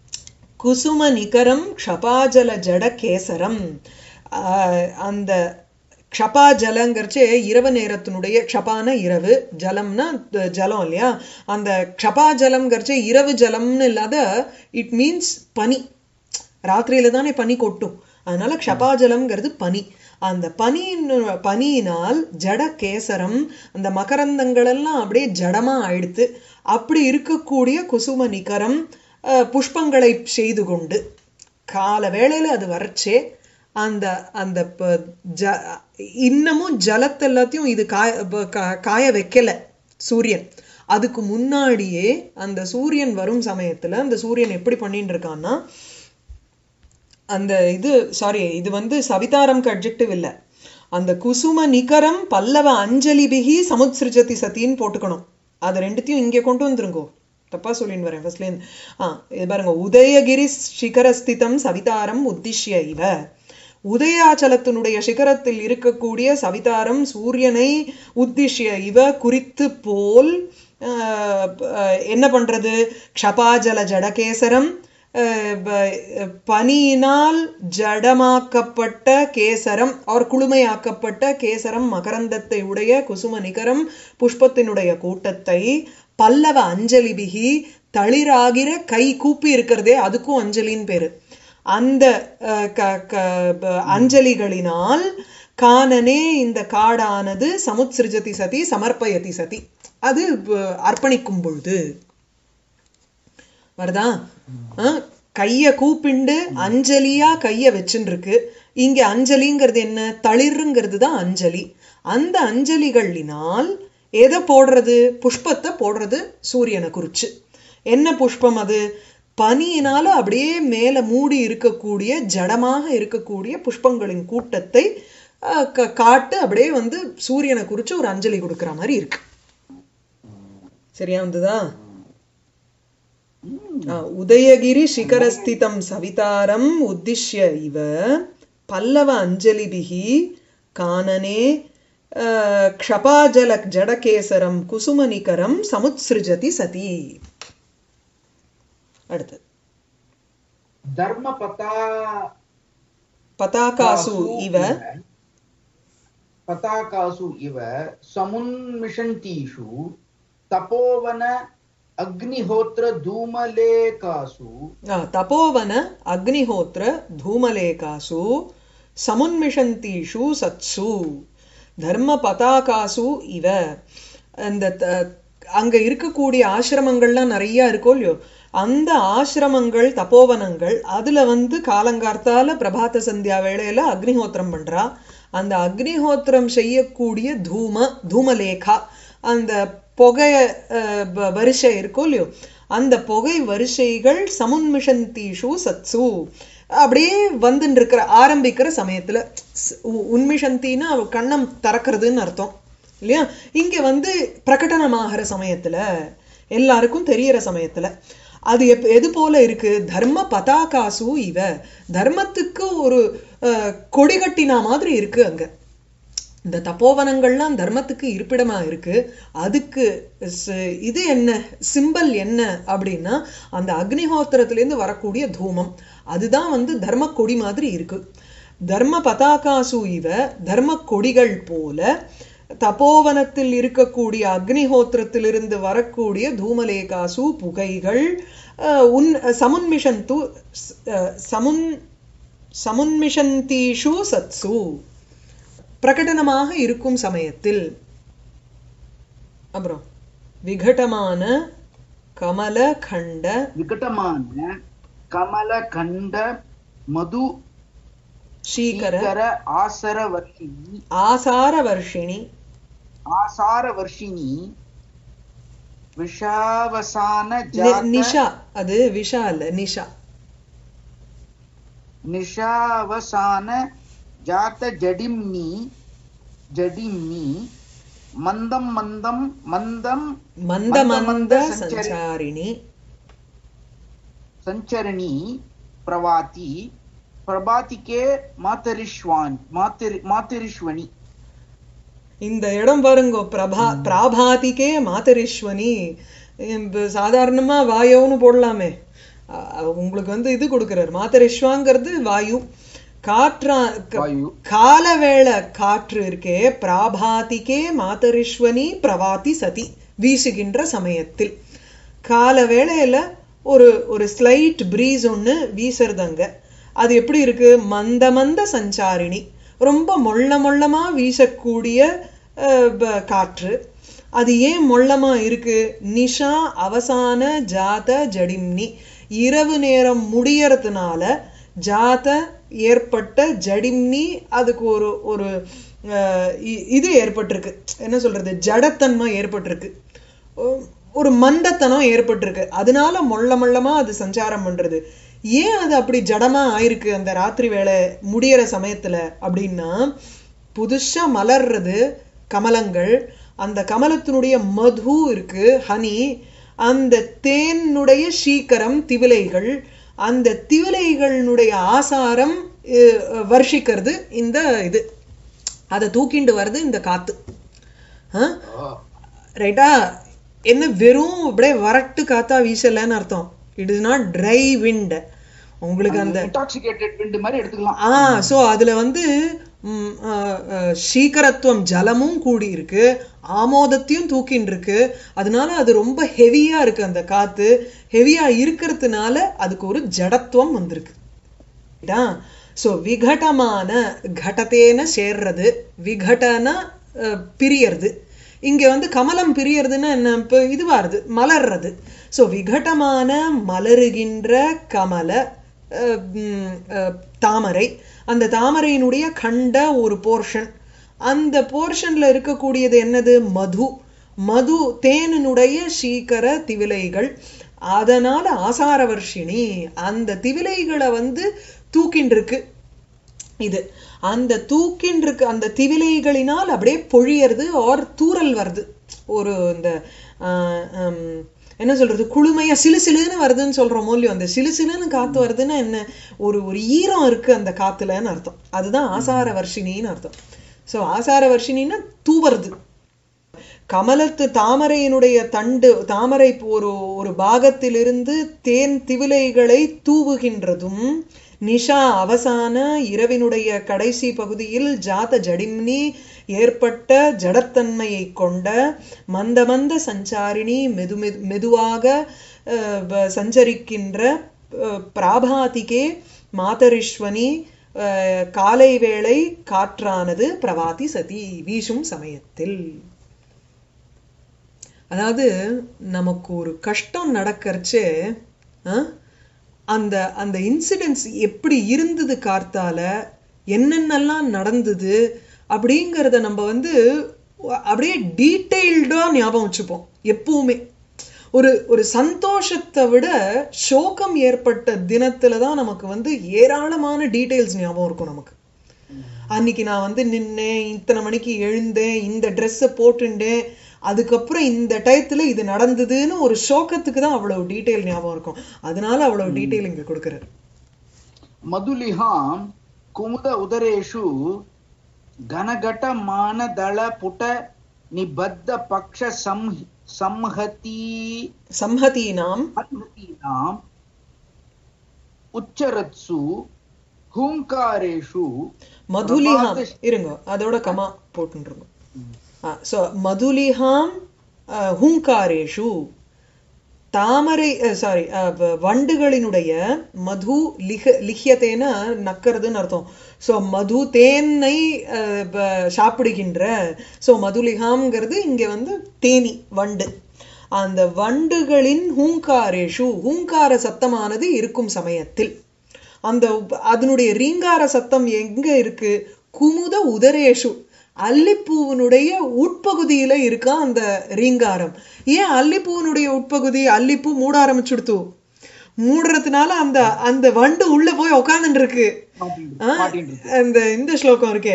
குசும நிகரம் க்ஷபாஜல ஜட கேசரம் ஆஹ் அந்த க்ஷபாஜலங்கிறச்சே இரவு நேரத்தினுடைய க்ஷபான இரவு ஜலம்னா த- ஜலம் இல்லையா அந்த க்ஷபாஜலம்ங்கிறச்சே இரவு ஜலம்னு இல்லாத இட் மீன்ஸ் பனி ராத்திரியில தானே பனி கொட்டும் அதனால க்ஷபாஜலம்ங்கிறது பனி அந்த பனியின் பனியினால் ஜட கேசரம் அந்த மகரந்தங்கள் எல்லாம் அப்படியே ஜடமா ஆயிடுத்து அப்படி இருக்கக்கூடிய குசும நிகரம் அஹ், புஷ்பங்களை செய்து கொண்டு கால வேளையில அது வரச்சே அந்த அந்த ப- ஜ இன்னமும் ஜலத்தை எல்லாத்தையும் இது காய ப- கா- காய வைக்கல சூரியன் அதுக்கு முன்னாடியே அந்த சூரியன் வரும் சமயத்துல அந்த சூரியன் எப்படி பண்ணிட்டு இருக்கான்னா அந்த இது சாரி இது வந்து சவிதாரம்க்கு அட்ஜெக்டிவ் இல்ல அந்த குசும நிகரம் பல்லவ அஞ்சலிபிகி சமுத்ஸ்ருஜதி சதின்னு போட்டுக்கணும் அது ரெண்டுத்தையும் இங்க கொண்டு வந்துருங்கோ தப்பா சொல்லின்னு வரேன் ஃபர்ஸ்ட்லேருந்து ஆ இது பாருங்க உதயகிரி சிகரஸ்திதம் சவிதாரம் உத்திஷ்ய இவ உதயாச்சலத்தினுடைய சிகரத்தில் இருக்கக்கூடிய சவிதாரம் சூரியனை உத்திஷ்ய இவ குறித்து போல் ஆஹ், ஆஹ், என்ன பண்றது க்ஷபாஜல ஜடகேசரம் அஹ், ப- பனியினால் ஜடமாக்கப்பட்ட கேசரம் அவர் குளுமையாக்கப்பட்ட கேசரம் மகரந்தத்தை உடைய குசும நிகரம் புஷ்பத்தினுடைய கூட்டத்தை பல்லவ அஞ்சலிபிகி தளிராகிற கை கூப்பி இருக்கிறதே அதுக்கும் அஞ்சலின்னு பேரு அந்த அஹ், க- க- ப- அஞ்சலிகளினால் கானனே இந்த காடானது சமுத்சிருஜதி சதி சமர்ப்பயதி சதி அது ப- அர்ப்பணிக்கும் பொழுது வருதா அஹ், கைய கூப்பிண்டு அஞ்சலியா கைய வச்சுன்னு இருக்கு இங்க அஞ்சலிங்கிறது என்ன தளிருங்கிறது தான் அஞ்சலி அந்த அஞ்சலிகளினால் எதை போடுறது புஷ்பத்தை போடுறது சூரியனை குறிச்சு என்ன புஷ்பம் அது பனியினால அப்படியே மேல மூடி இருக்கக்கூடிய ஜடமாக இருக்கக்கூடிய புஷ்பங்களின் கூட்டத்தை அஹ், க- காட்டு அப்படியே வந்து சூரியனை குறிச்சு ஒரு அஞ்சலி கொடுக்கிற மாதிரி இருக்கு சரியா வந்ததா ஆ, உதயகிரி சிகரஸ்திதம் சவிதாரம் உத்திஷ்ய இவ பல்லவ அஞ்சலிபிகி கானனே ஆ, க்ஷபாஜல ஜடகேசரம் குசுமநிகரம் சமுத்ஸ்ருஜதி சதி அடுத்தது தர்மபதா பதாகாசு இவ पताकासु इव समुन्मिषन्तीषु तपोवन अग्निहोत्रधूमलेकासु ஆ, தபோவன அக்னிஹோத்திர தூமலேகாசு சமுன்மிஷந்தீஷு சத்சு தர்ம பதாகாசு இவ அந்த த- அங்க இருக்கக்கூடிய ஆசிரமங்கள்லாம் நிறைய இருக்கோ இல்லையோ அந்த ஆசிரமங்கள் தபோவனங்கள் அதுல வந்து காலங்கார்த்தால பிரபாத சந்தியா வேளையில அக்னிஹோத்திரம் பண்றா அந்த அக்னிஹோத்திரம் செய்யக்கூடிய தூம தூமலேகா அந்த புகை அஹ், வ- வரிசை இருக்கோ இல்லையோ அந்த புகை வரிசைகள் சமுன்மிஷந்தீஷு சத்சு அப்படியே வந்துட்டு இருக்கிற ஆரம்பிக்கிற சமயத்துல ஸ்- உ- உன்மிஷந்தின்னா அவ கண்ணம் திறக்கிறதுன்னு அர்த்தம் இல்லையா இங்க வந்து பிரகடனமாகிற சமயத்துல எல்லாருக்கும் தெரியற சமயத்துல அது எப் எது போல இருக்கு தர்ம பதாகாசு இவ தர்மத்துக்கு ஒரு அஹ், கொடி கட்டினா மாதிரி இருக்கு அங்க இந்த தப்போவனங்கள்லாம் தர்மத்துக்கு இருப்பிடமா இருக்கு அதுக்கு ஸ்- இது என்ன சிம்பல் என்ன அப்படின்னா அந்த அக்னிஹோத்திரத்திலேருந்து வரக்கூடிய தூமம் அதுதான் வந்து தர்ம கொடி மாதிரி இருக்கு தர்ம பதாகாசு இவ தர்ம கொடிகள் போல தபோவனத்தில் இருக்கக்கூடிய அக்னிஹோத்திரத்திலிருந்து வரக்கூடிய தூமலேகாசு புகைகள் அஹ், உன் சமுன்மிஷந்து அஹ், சமுன் சமுன்மிஷந்தீஷு சத்சு பிரகடனமாக இருக்கும் சமயத்தில் அப்புறம் விகடமான கமல கண்ட विकटमान कमलखण्ड मधु ஸ்ரீகர शीकर आसरवर्षिणी ஆசார வர்ஷிணி आसारवर्षिणी विषावसान நி- जात நிஷா அது விஷா இல்ல நிஷா निशावसान जात जडिम्नि जडिम्नि मन्दं मन्दं मन्दं மந்த மந்த மந்த சஞ்சரி- சஞ்சாரிணி सञ्चरणी प्रवाति प्रभातिके मातरिष्वान् मातरि मातरिष्वणि இந்த இடம் பாருங்க பிரபா பிராபாதிக்கே மாதரிஸ்வனி இப்ப சாதாரணமா வாயோன்னு போடலாமே அஹ் உங்களுக்கு வந்து இது கொடுக்கிறார் மாதரிஸ்வாங்கிறது வாயு காற்றா க- वायु காலவேள காற்று இருக்கே பிராபாதிக்கே மாதரிஸ்வனி பிரவாதி சதி வீசுகின்ற சமயத்தில் கால வேளையில ஒரு ஒரு ஸ்லைட் பிரீஸ் ஒண்ணு வீசுறதுங்க அது எப்படி இருக்கு மந்த மந்த சஞ்சாரிணி ரொம்ப மொள்ள மொள்ளமா வீசக்கூடிய அஹ், ப- காற்று அது ஏன் மொள்ளமா இருக்கு நிஷா அவசான ஜாத ஜடிம்னி இரவு நேரம் முடியறதுனால ஜாத ஏற்பட்ட ஜடிம்னி அதுக்கு ஒரு ஒரு அஹ், இ- இது ஏற்பட்டிருக்கு என்ன சொல்றது ஜடத்தன்மை ஏற்பட்டிருக்கு ஒ- ஒரு மந்தத்தனம் ஏற்பட்டிருக்கு அதனால மொள்ள மொள்ளமா அது சஞ்சாரம் பண்றது ஏன் அது அப்படி ஜடமா ஆயிருக்கு அந்த ராத்திரி வேளை முடியற சமயத்துல அப்படின்னா புதுசா மலர்றது கமலங்கள் அந்த கமலத்தினுடைய மது இருக்கு ஹனி அந்த தேனுடைய சீக்கரம் திவிலைகள் அந்த திவிலைகளினுடைய ஆசாரம் அஹ், வர்ஷிக்கிறது இந்த இது அதை தூக்கிண்டு வருது இந்த காத்து ஆ ரைட்டா என்ன வெறும் அப்படியே வரட்டு காத்தா வீசலன்னு அர்த்தம் it is not dry wind உங்களுக்கு அந்த இன்டாக்சிகேட்டட் விண்ட் மாதிரி எடுத்துக்கலாம் ஆ சோ அதுல வந்து ம், ஆ, ஆ, சீக்கரத்துவம் ஜலமும் கூடி இருக்கு ஆமோதத்தையும் தூக்கின்னு இருக்கு அதனால அது ரொம்ப ஹெவியா இருக்கு அந்த காத்து ஹெவியா இருக்கிறதுனால அதுக்கு ஒரு ஜடத்துவம் வந்திருக்கு ஸோ விகடமான கடத்தேன சேர்றது விகடன அஹ், பிரியறது இங்க வந்து கமலம் பிரியறதுன்னா என்ன இப்போ இதுவாருது மலர்றது ஸோ விகடமான மலருகின்ற கமல அஹ், ம், அஹ், தாமரை அந்த தாமரையினுடைய கண்ட ஒரு போர்ஷன் அந்த போர்ஷன்ல இருக்கக்கூடியது என்னது மது மது தேனினுடைய சீக்கர திவிலைகள் அதனால ஆசாரவர்ஷினி அந்த திவிலைகளை வந்து தூக்கின்னு இருக்கு இது அந்த தூக்கின் இருக்கு அந்த திவிலைகளினால் அப்படியே பொழியறது ஆர் தூறல் வருது ஒரு இந்த ஆஹ், ஹம், என்ன சொல்றது குளுமையா சிலு சிலுன்னு வருதுன்னு சொல்றோமோ இல்லையோ அந்த சிலு சிலுன்னு காத்து வருதுன்னா என்ன ஒரு ஒரு ஈரம் இருக்கு அந்த காத்துலன்னு அர்த்தம் அதுதான் ஆசார வர்ஷினின்னு அர்த்தம் ஸோ ஆசார வர்ஷினின்னா தூவறது கமலத்து தாமரையினுடைய தண்டு தாமரை ஒரு ஒரு பாகத்திலிருந்து தேன் திவிலைகளை தூவுகின்றதும் நிஷா அவசான இரவினுடைய கடைசி பகுதியில் ஜாத ஜடிம்னி ஏற்பட்ட ஜடத்தன்மையை கொண்ட மந்த மந்த சஞ்சாரிணி மெது மெது மெதுவாக அஹ், வ- சஞ்சரிக்கின்ற அஹ், பிராபாதிகே மாதரிஸ்வனி அஹ், காலை வேளை காற்றானது பிரவாதி சதி வீசும் சமயத்தில் அதாவது நமக்கு ஒரு கஷ்டம் நடக்கறச்சே ஆ, அந்த அந்த இன்சிடென்ட்ஸ் எப்படி இருந்தது கார்த்தால என்னென்னலாம் நடந்தது அப்படிங்கிறத நம்ம வந்து அப்படியே டீட்டெயில்டா ஞாபகம் வச்சுப்போம் எப்பவுமே ஒரு ஒரு சந்தோஷத்தை விட சோகம் ஏற்பட்ட தினத்துல தான் நமக்கு வந்து ஏராளமான டீட்டெயில்ஸ் ஞாபகம் இருக்கும் நமக்கு அன்னைக்கு நான் வந்து நின்னேன் இத்தனை மணிக்கு எழுந்தேன் இந்த ட்ரெஸ்ஸை போட்டுண்டேன் அதுக்கப்புறம் இந்த டயத்துல இது நடந்ததுன்னு ஒரு சோகத்துக்கு தான் அவ்வளவு டீட்டெயில் ஞாபகம் இருக்கும் அதனால அவ்வளவு டீட்டெயில் இங்க கொடுக்குறாரு मधुलिहां कुमुद उदरेषु घनघटमानदलपुट निबद्ध पक्ष संहती சம்ஹதீனாம் संहतीनाम् उच्चरत्सु हुङ्कारेषु மதுலிஹாம் இருங்க அதோட கமா போட்டுருங்க ஸோ மதுலிஹாம் அஹ், ஹூங்காரேஷு தாமரை சாரி வண்டுகளினுடைய மது லிஹ லிஹ்யத்தேன நக்கிறதுன்னு அர்த்தம் ஸோ மது தேனை அஹ், ப- சாப்பிடுகின்ற ஸோ மதுலிகாம்ங்கிறது இங்க வந்து தேனி வண்டு அந்த வண்டுகளின் ஹூங்காரேஷு ஹூங்கார சத்தமானது இருக்கும் சமயத்தில் அந்த உப்- அதனுடைய ரீங்கார சத்தம் எங்க இருக்கு குமுத உதரேஷு அல்லிப்பூவினுடைய உட்பகுதியில இருக்கா அந்த ரீங்காரம் ஏன் அல்லிப்பூவினுடைய உட்பகுதி அல்லிப்பூ மூட ஆரம்பிச்சுடுத்து மூடுறதுனால அந்த அந்த வண்டு உள்ள போய் உக்காந்துட்டு இருக்கு ஆ? அந்த இந்த ஸ்லோகம் இருக்கே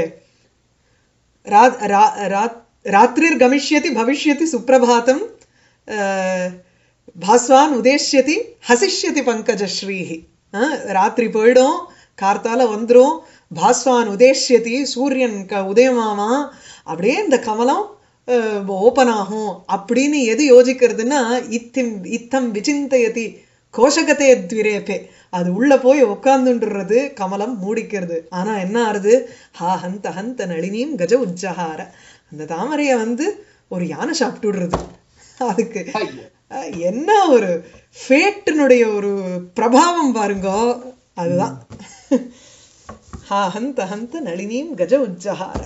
ரா- ரா- ரா- ராத்திரிர் கமிஷ்யதி பவிஷ்யதி சுப்பிரபாதம் அஹ், பாஸ்வான் உதேஷ்யதி ஹசிஷ்யதி பங்கஜஸ்ரீஹி அஹ், ராத்திரி போயிடும் கார்த்தால வந்துரும் பாஸ்வான் உதேஷ்யதி சூரியன் க உதயமாமா அப்படியே இந்த கமலம் ஓப்பன் ஆகும் அப்படின்னு எது யோசிக்கிறதுன்னா இத்திம் இத்தம் விசிந்தயதி கோஷகத்தே துவிரேபே அது உள்ள போய் உட்கார்ந்துன்றது கமலம் மூடிக்கிறது ஆனா என்ன ஆறுது ஹா ஹந்த ஹந்த நளினியும் கஜ உஜ்ஜஹார அந்த தாமரைய வந்து ஒரு யானை சாப்பிட்டு விடுறது அதுக்கு அஹ், என்ன ஒரு ஃபேட்டினுடைய ஒரு பிரபாவம் பாருங்க அதுதான் ஹா ஹந்த ஹந்த நளினியும் கஜ உஜ்ஜஹார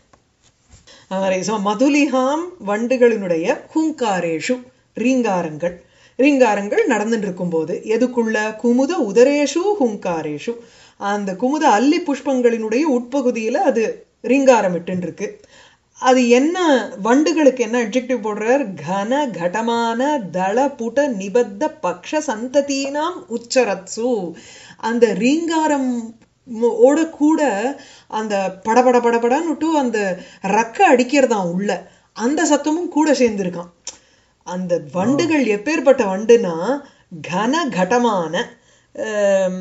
அவரை so மதுலிகாம் வண்டுகளினுடைய ஹூங்காரேஷு ரீங்காரங்கள் ரீங்காரங்கள் நடந்துட்டு இருக்கும்போது எதுக்குள்ள குமுத உதரேஷு ஹூங்காரேஷு அந்த குமுத அல்லி புஷ்பங்களினுடைய உட்பகுதியில அது ரீங்காரம் இருக்கு அது என்ன வண்டுகளுக்கு என்ன அட்ஜெக்டிவ் போடுறார் கன கடமான தள புட நிபத்த பக்ஷ சந்ததீனாம் உச்சரத்சு அந்த ரீங்காரம் மு- ஓட கூட அந்த படபட படபடன்னுட்டு அந்த ரக்க அடிக்கிறதாம் உள்ள அந்த சத்தமும் கூட சேர்ந்திருக்கான் அந்த வண்டுகள் எப்பேற்பட்ட வண்டுனா கன கடமான ஆம்,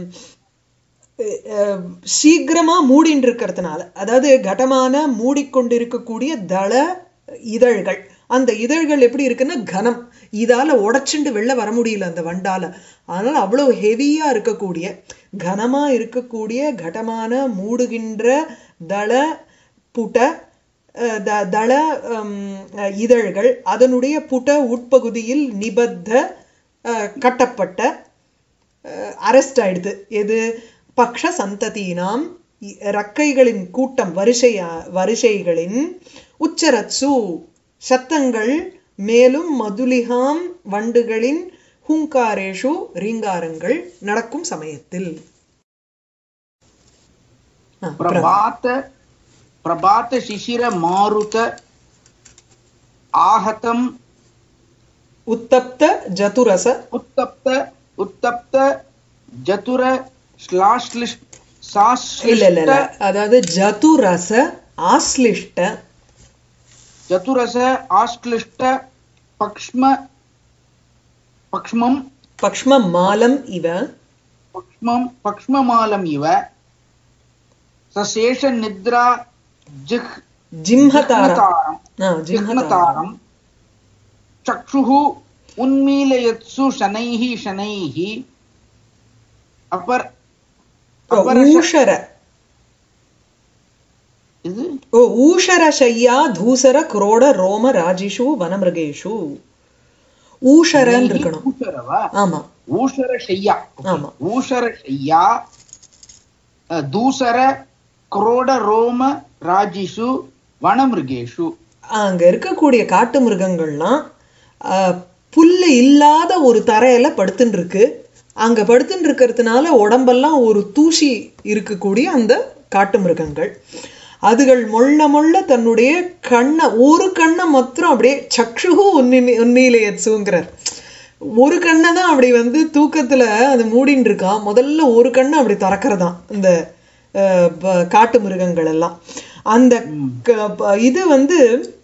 அஹ், சீக்கிரமா மூடின்னு இருக்கிறதுனால அதாவது கடமான மூடிக்கொண்டிருக்கக்கூடிய தள இதழ்கள் அந்த இதழ்கள் எப்படி இருக்குன்னா கனம் இதால உடைச்சுண்டு வெளில வர முடியல அந்த வண்டால அதனால அவ்வளவு ஹெவியா இருக்கக்கூடிய கனமா இருக்கக்கூடிய கடமான மூடுகின்ற தள புட அஹ், த- தள ஹம், அஹ், இதழ்கள் அதனுடைய புட உட்பகுதியில் நிபத்த அஹ், கட்டப்பட்ட அரெஸ்ட் ஆயிடுது எது பக்ஷ சந்ததியினாம் இ- ரக்கைகளின் கூட்டம் வரிசையா வரிசைகளின் உச்சரத்சு சத்தங்கள் மேலும் மதுலிகாம் வண்டுகளின் ஹுங்காரேஷு ரீங்காரங்கள் நடக்கும் சமயத்தில் ஆ, அப்புறம் प्रभात प्रभात शिशिर मारुत आहतम உத்தப்த ஜதுரச उत्तप्त उत्तप्त जतुर श्लाश्लिष्ट இல்ல இல்ல இல்ல साश्लिष्ट அதாவது ஜதுரச ஆஸ்லிஷ்ட चतुरस आश्लिष्ट पक्ष्म पक्ष्मं பக்ஷ்ம மாலம் இவ पक्ष्मं पक्ष्ममालम् इव सशेष निद्रा जिह् ஜிம்ஹதாரம் जिह्मतारम् ஆ, ஜிம்ஹதாரம் जिह्मतारं चक्षुः उन्मीलयत्सु शनैः शनैः अपर अपरश ஊஷர இது ஓ ஊஷர சையா தூசர குரோட ரோம ராஜிஷு வனமிருகேஷு ஊஷரன்னு இருக்கணும் ஊஷரவா ஆமா ஊஷர ஷையா ஆமா ஊஷர ஷையா அஹ், தூசர குரோட ரோம ராஜிஷு வனமிருகேஷு அங்க இருக்கக்கூடிய காட்டு மிருகங்கள்லாம் ஆஹ், புல்லு இல்லாத ஒரு தரையில படுத்துன்னு இருக்கு அங்க படுத்துன்னு இருக்கிறதுனால உடம்பெல்லாம் ஒரு தூசி இருக்கக்கூடிய அந்த காட்டு மிருகங்கள் அதுகள் மொள்ள மொள்ள தன்னுடைய கண்ணை ஒரு கண்ணை மாத்திரம் அப்படியே சக்ஷுகு உன்னி உன்னிலையச்சுங்கிறார் ஒரு கண்ணை தான் அப்படி வந்து தூக்கத்துல அது மூடின்னு இருக்கான் முதல்ல ஒரு கண்ணை அப்படி திறக்கிறதாம் இந்த அஹ், ப- காட்டு மிருகங்கள் எல்லாம் அந்த க- ப- இது வந்து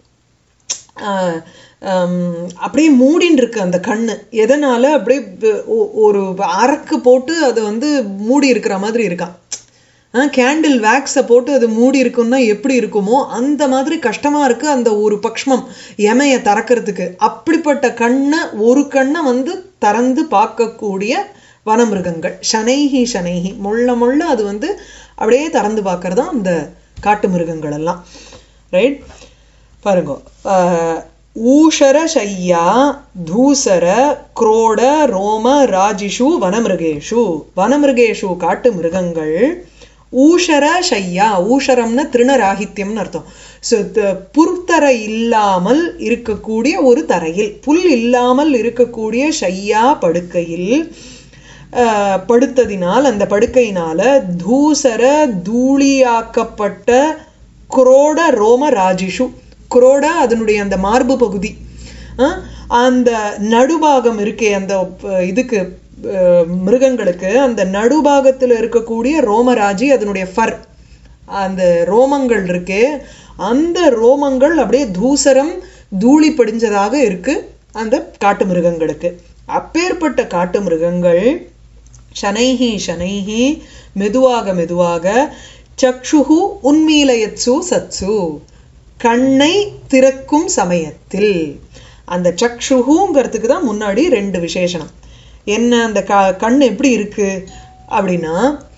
ஆஹ் ஹம், அப்படியே மூடின்னு இருக்கு அந்த கண்ணு எதனால அப்படியே ப- ஒ- ஒரு அரக்கு போட்டு அது வந்து மூடி இருக்கிற மாதிரி இருக்கான் கேண்டில் வேக்ஸை போட்டு அது மூடி இருக்கும்னா எப்படி இருக்குமோ அந்த மாதிரி கஷ்டமா இருக்கு அந்த ஒரு பக்ஷ்மம் எமைய திறக்கிறதுக்கு அப்படிப்பட்ட கண்ணை ஒரு கண்ணை வந்து திறந்து பார்க்கக்கூடிய வனமிருகங்கள் ஷனைஹி ஷனைஹி மொள்ள மொள்ள அது வந்து அப்படியே திறந்து பார்க்கறதா அந்த காட்டு மிருகங்கள் எல்லாம் ரைட் பாருங்க ஆஹ், ஊஷர சையா தூசர குரோட ரோம ராஜிஷு வனமிருகேஷு வனமிருகேஷு காட்டு மிருகங்கள் ஊஷர சையா ஊஷரம்னா திருணராகித்யம்னு அர்த்தம் ஸோ புற்தரை இல்லாமல் இருக்கக்கூடிய ஒரு தரையில் புல் இல்லாமல் இருக்கக்கூடிய ஷையா படுக்கையில் ஆஹ், படுத்ததினால் அந்த படுக்கையினால தூசர தூளியாக்கப்பட்ட குரோட ரோம ராஜிஷு குரோட அதனுடைய அந்த மார்பு பகுதி ஆஹ், அந்த நடுபாகம் இருக்கே அந்த அஹ், இதுக்கு அஹ், மிருகங்களுக்கு அந்த நடுபாகத்துல இருக்கக்கூடிய ரோமராஜி அதனுடைய ஃபர் அந்த ரோமங்கள் இருக்கே அந்த ரோமங்கள் அப்படியே தூசரம் தூளி படிஞ்சதாக இருக்கு அந்த காட்டு மிருகங்களுக்கு அப்பேற்பட்ட காட்டு மிருகங்கள் ஷனைஹி ஷனைஹி மெதுவாக மெதுவாக சக்ஷுஹு உன்மீலயத்சு சத்சு கண்ணை திறக்கும் சமயத்தில் அந்த சக்ஷுஹுங்கிறதுக்கு தான் முன்னாடி ரெண்டு விசேஷனம் என்ன அந்த க கண் எப்படி இருக்கு அப்படின்னா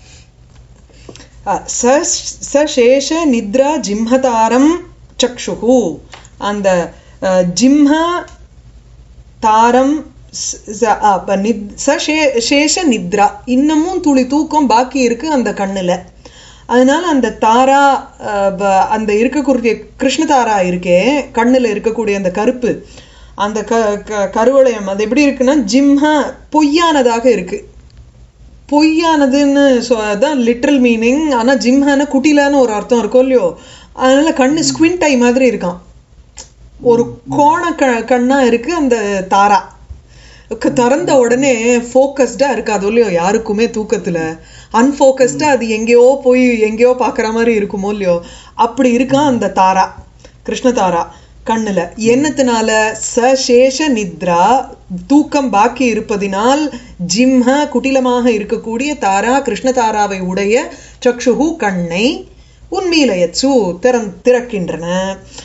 அஹ், ச- சசேஷ நித்ரா ஜிம்ஹதாரம் சக்ஷுஹு அந்த அஹ், ஜிம்ஹ தாரம் ஸ்- ச- அ, அப்ப நித்- சசே- சேஷ நித்ரா இன்னமும் துளி தூக்கம் பாக்கி இருக்கு அந்த கண்ணுல அதனால அந்த தாரா அஹ், ப- அந்த இருக்கக்கூடிய கிருஷ்ண தாரா இருக்கே கண்ணுல இருக்கக்கூடிய அந்த கருப்பு அந்த க க- கருவளையம் அது எப்படி இருக்குன்னா ஜிம்ஹ பொய்யானதாக இருக்கு பொய்யானதுன்னு சொ- அதான் லிட்ரல் மீனிங் ஆனா ஜிம்ஹான குட்டிலான்னு ஒரு அர்த்தம் இருக்கும் இல்லையோ அதனால கண்ணு ஸ்குவிண்ட் ஐ மாதிரி இருக்கான் ஒரு கோண க கண்ணா இருக்கு அந்த தாரா க- திறந்த உடனே ஃபோக்கஸ்டா இருக்காது இல்லையோ யாருக்குமே தூக்கத்துல அன்ஃபோக்கஸ்டா அது எங்கேயோ போய் எங்கேயோ பார்க்குற மாதிரி இருக்குமோ இல்லையோ அப்படி இருக்கான் அந்த தாரா கிருஷ்ண தாரா கண்ணுல என்னத்தினால சசேஷ நித்ரா தூக்கம் பாக்கி இருப்பதினால் ஜிம்ஹ குட்டிலமாக இருக்கக்கூடிய தாரா கிருஷ்ண தாராவை உடைய சக்ஷுகு கண்ணை உன்மீலயச்சு திறந் திறக்கின்றன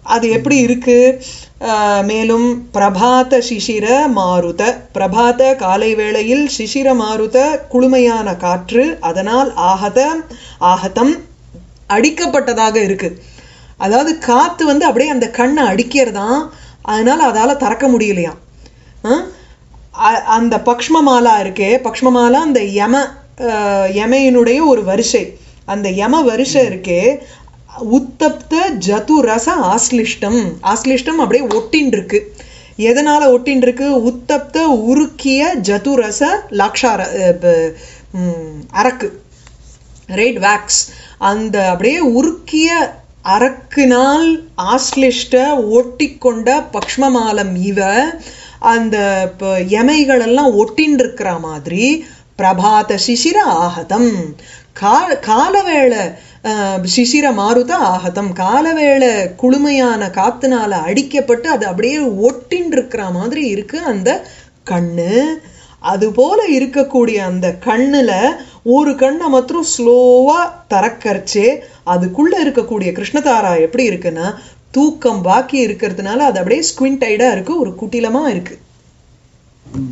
அது எப்படி இருக்கு அஹ், மேலும் பிரபாத சிசிர மாருத பிரபாத காலை வேளையில் சிசிர மாருத குளுமையான காற்று அதனால் ஆகத ஆகதம் அடிக்கப்பட்டதாக இருக்கு அதாவது காத்து வந்து அப்படியே அந்த கண்ணை அடிக்கிறதாம் அதனால அதால திறக்க முடியலையாம் ஆ? அ- அந்த பக்ஷ்மமாலா இருக்கே பக்ஷ்மமாலா அந்த யம அஹ், யமையினுடைய ஒரு வரிசை அந்த யம வரிசை இருக்கே உத்தப்த ஜதுரச ஆஸ்லிஷ்டம் ஆஸ்லிஷ்டம் அப்படியே ஒட்டின் இருக்கு எதனால ஒட்டின் இருக்கு உத்தப்த உருக்கிய ஜதுரச லாக்ஷார அஹ், ப- ம், அரக்கு ரைட் வேக்ஸ் அந்த அப்படியே உருக்கிய அரக்கினால் ஆஸ்லிஷ்ட ஒட்டிக்கொண்ட பக்ஷ்மமாலம் இவ அந்த ப- எமைகள் எல்லாம் ஒட்டின்னு இருக்கிற மாதிரி பிரபாத சிசிர ஆகதம் கா காலவேளை அஹ், சிசிர மாருத ஆகதம் காலவேளை குளுமையான காத்துனால அடிக்கப்பட்டு அது அப்படியே ஒட்டின்னு இருக்கிற மாதிரி இருக்கு அந்த கண்ணு அது போல இருக்கக்கூடிய அந்த கண்ணுல ஒரு கண்ணை மாத்திரம் ஸ்லோவா திறக்கரிச்சே அதுக்குள்ள இருக்கக்கூடிய கிருஷ்ணதாரா எப்படி இருக்குன்னா தூக்கம் பாக்கி இருக்கிறதுனால அது அப்படியே ஸ்குவின்டைடா இருக்கு ஒரு குட்டிலமா இருக்கு ம்.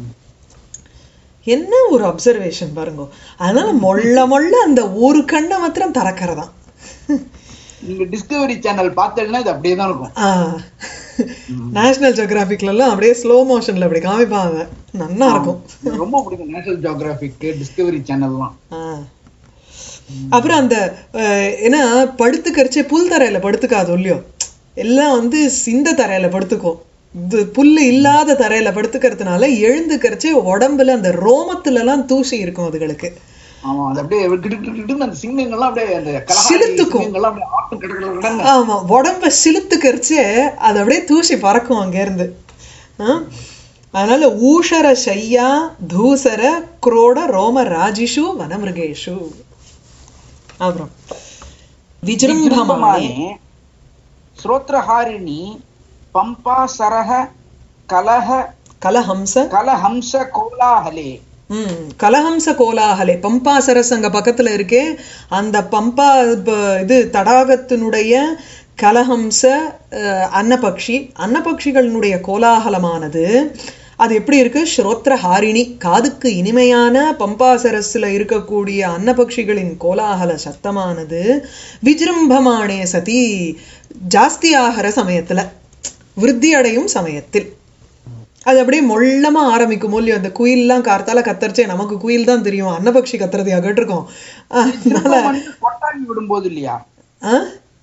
என்ன ஒரு அப்சர்வேஷன் பாருங்க அதனால மொள்ள மொள்ள அந்த ஒரு கண்ணை மாத்திரம் திறக்கிறதாம் நீங்க டிஸ்கவரி சேனல் பார்த்தீங்கன்னா இது அப்படியே தான் இருக்கும் நேஷனல் ஜியோகிராபிக்ல எல்லாம் அப்படியே ஸ்லோ மோஷன்ல அப்படி காமிப்பாங்க நன்னா இருக்கும் எனக்கு ரொம்ப பிடிக்கும் நேஷனல் ஜியோகிராபிக் டிஸ்கவரி சேனல்லாம் ஆ. அப்புறம் அந்த அஹ், ஏன்னா படுத்துக்கரிச்சே புல் தரையில படுத்துக்காது இல்லையோ எல்லாம் வந்து இந்த தரையில படுத்துக்கும் இது புல்லு இல்லாத தரையில படுத்துக்கிறதுனால எழுந்துக்கரிச்சே உடம்புல அந்த ரோமத்துல எல்லாம் தூசி இருக்கும் அதுகளுக்கு ஆமா அது அப்படியே கிடு கிடு கிடுன்னு அந்த சிங்கங்கள்லாம் அப்படியே அந்த கலகாரி சிலுத்துக்கும். சிங்கங்கள்லாம் அப்படியே ஆட்டம் கிட கிட கிடன்னு. ஆமா உடம்ப சிலுத்துக்கரிச்சே அது அப்படியே தூசி பறக்கும் அங்க இருந்து ஆ? அதனால ஊஷர சையா தூசர குரோட ரோம ராஜிஷு வனமிருகேஷு அப்புறம் விஜృంభமானே விஜృంభமானே ஸ்ரோத்ரஹாரிணி பம்பா சரஹ கலஹ கலஹம்ச கலஹம்ச கோலாஹலே ம் கலஹம்ச கோலாகலே பம்பா சரஸ் அங்க பக்கத்துல இருக்கே அந்த பம்பா ப- இது தடாகத்தினுடைய கலஹம்ச அஹ், அன்னபக்ஷி அன்னபக்ஷிகளினுடைய கோலாகலமானது அது எப்படி இருக்கு ஸ்ரோத்ர ஹாரிணி காதுக்கு இனிமையான பம்பா சரஸ்ல இருக்கக்கூடிய அன்னபக்ஷிகளின் கோலாகல சத்தமானது விஜృంభமானே சதி ஜாஸ்தி ஆகிற சமயத்துல விருத்தி அடையும் சமயத்தில் அது அப்படியே மொள்ளமா ஆரம்பிக்கும் இல்லையோ அந்த குயில்லாம் கார்த்தால கத்தரிச்சே நமக்கு குயில் தான் தெரியும் அன்னபக்ஷி கத்துறது கேட்டிருக்கோம் அதனால விஜృంభம் கொட்டாவி விடும்போது இல்லையா ஆ?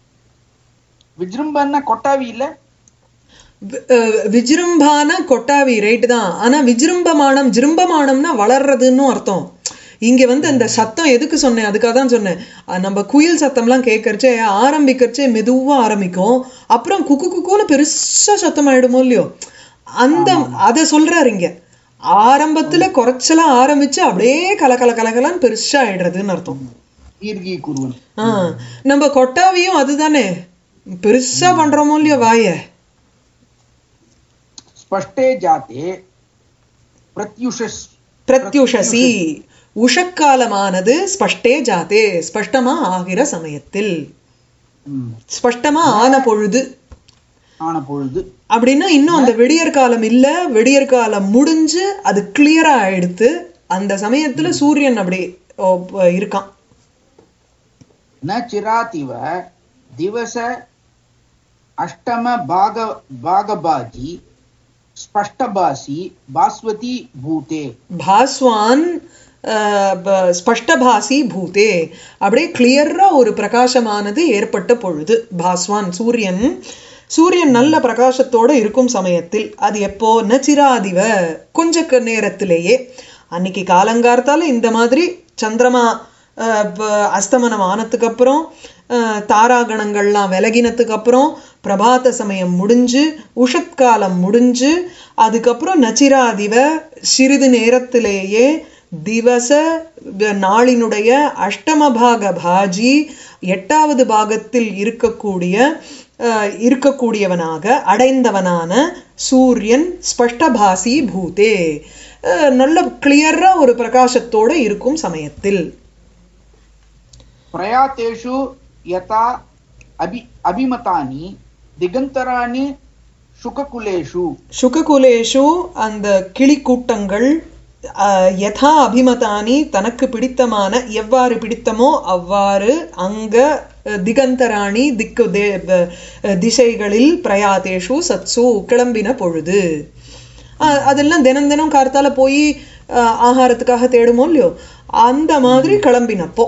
விஜృంభன்னா கொட்டாவி இல்ல வி- அஹ் விஜృంభான கொட்டாவி ரைட் தான் ஆனா விஜృంభமானம் ஜிரும்பமானம்னா வளர்றதுன்னு அர்த்தம் இங்க வந்து அந்த சத்தம் எதுக்கு சொன்னேன் அதுக்காக தான் சொன்னேன் அஹ் நம்ம குயில் சத்தம்லாம் கேட்கறச்சே ஆரம்பிக்கிறச்சே மெதுவா ஆரம்பிக்கும் அப்புறம் குக்கு குக்குன்னு பெருசா சத்தம் ஆயிடுமோ இல்லையோ அந்த அதை சொல்றாரு இங்க ஆரம்பத்துல குறைச்சலா ஆரம்பிச்சு அப்படியே கல கல கலகலன்னு பெருசா ஆயிடுறதுன்னு அர்த்தம் தீர்கி குருவன் ஆ நம்ம கொட்டாவியும் அதுதானே பெருசா பண்றோமோ இல்லையோ வாய ஸ்பஷ்டே ஜாத்தே பிரத்யுஷஸ் பிரத்யுஷசி உஷக்காலமானது ஸ்பஷ்டே ஜாதே ஸ்பஷ்டமா ஆகிற சமயத்தில் ம், ஸ்பஷ்டமா ஆன பொழுது ஆன பொழுது அப்படின்னா இன்னும் அந்த வெடியற் காலம் இல்ல வெடியற் காலம் முடிஞ்சு அது கிளியரா ஆயிடுத்து அந்த சமயத்துல சூரியன் அப்படி ஓ, ப- இருக்கான் न चिरातिव दिवस अष्टम भाग भागबाजी स्पष्टभासी भास्वती भूते பாஸ்வான் அஹ், ப- ஸ்பஷ்டபாசி பூதே அப்படியே கிளியரா ஒரு பிரகாசமானது ஏற்பட்ட பொழுது பாஸ்வான் சூரியன் சூரியன் நல்ல பிரகாசத்தோட இருக்கும் சமயத்தில் அது எப்போ நச்சிராதிவ கொஞ்ச க- நேரத்திலேயே அன்னைக்கு காலங்கார்த்தால இந்த மாதிரி சந்திரமா அஹ், ப- அஸ்தமனம் ஆனதுக்கு அப்புறம் அஹ், தாராகணங்கள்லாம் விலகினதுக்கு அப்புறம் பிரபாத சமயம் முடிஞ்சு உஷத்காலம் முடிஞ்சு அதுக்கப்புறம் நச்சிராதிவ சிறிது நேரத்திலேயே திவச வ- நாளினுடைய அஷ்டம பாக பாஜி எட்டாவது பாகத்தில் இருக்கக்கூடிய அஹ், இருக்கக்கூடியவனாக அடைந்தவனான சூரியன் ஸ்பஷ்டபாசி பூதே அஹ், நல்ல கிளியரா ஒரு பிரகாசத்தோட இருக்கும் சமயத்தில் प्रयातेषु यथा अभि अभिमतानि दिगन्तराणि शुककुलेषु சுககுலேஷு அந்த கிளி கூட்டங்கள் அஹ், யதா அபிமதானி தனக்கு பிடித்தமான எவ்வாறு பிடித்தமோ அவ்வாறு அங்க அஹ், திகந்தராணி திக்கு தே- ப- அஹ், திசைகளில் பிரயாதேஷு சத்சு கிளம்பின பொழுது அஹ், அதெல்லாம் தினம் தினம் கார்த்தால போய் அஹ், ஆகாரத்துக்காக தேடுமோ இல்லையோ அந்த மாதிரி கிளம்பினப்போ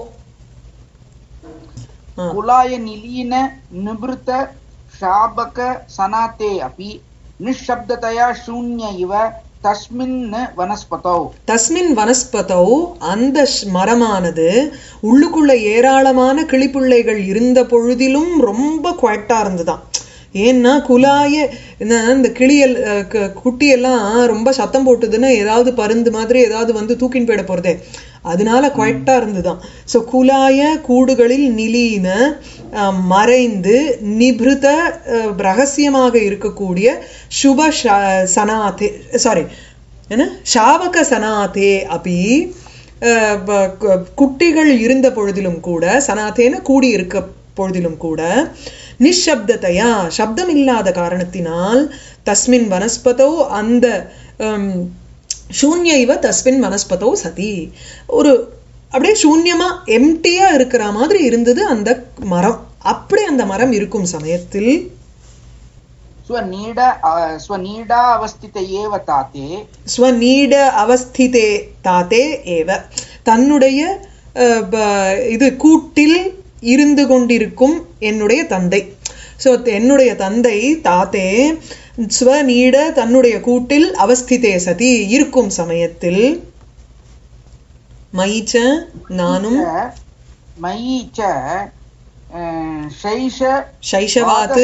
कुलाय निलीन निवृत शाबक सनाते अपि निःशब्दतया शून्य इव तस्मिन् वनस्पतौ தஸ்மின் வனஸ்பதௌ அந்த ஷ்- மரமானது உள்ளுக்குள்ள ஏராளமான கிளிப்பிள்ளைகள் இருந்த பொழுதிலும் ரொம்ப குவைட்டா இருந்துதான் ஏன்னா குலாய இந்த இந்த கிளியல் அஹ், கு- குட்டியெல்லாம் ரொம்ப சத்தம் போட்டுதுன்னா ஏதாவது பருந்து மாதிரி ஏதாவது வந்து தூக்கின்னு போயிட போறதே அதனால குவைட்டா இருந்துதான் ஸோ குலாய கூடுகளில் நிலீன அஹ், மறைந்து நிபிருத அஹ், ரகசியமாக இருக்கக்கூடிய சுப ச- சனாதே சாரி என்ன ஷாவக சனாதே அபி அஹ், ப- கு- குட்டிகள் இருந்த பொழுதிலும் கூட சனாதேன கூடி இருக்க பொழுதிலும் கூட நிஷப்தத்தையா சப்தம் இல்லாத காரணத்தினால் தஸ்மின் வனஸ்பதோ அந்த ஹம், சூன்ய இவ தஸ்மின் வனஸ்பதோ சதி ஒரு அப்படியே சூன்யமா எம்டியா இருக்கிற மாதிரி இருந்தது அந்த மரம் அப்படி அந்த மரம் இருக்கும் சமயத்தில் स्वनीड स्वनीडा अवस्थित एव ताते ஸ்வநீட அவஸ்திதே தாத்தே ஏவ தன்னுடைய அஹ், ப- இது கூட்டில் இருந்து கொண்டிருக்கும் என்னுடைய தந்தை ஸோ என்னுடைய தந்தை தாத்தே ஸ்வநீட தன்னுடைய கூட்டில் அவஸ்திதே சதி இருக்கும் சமயத்தில் மயிச்ச நானும் मयि च अ, शैश சைஷவாத்து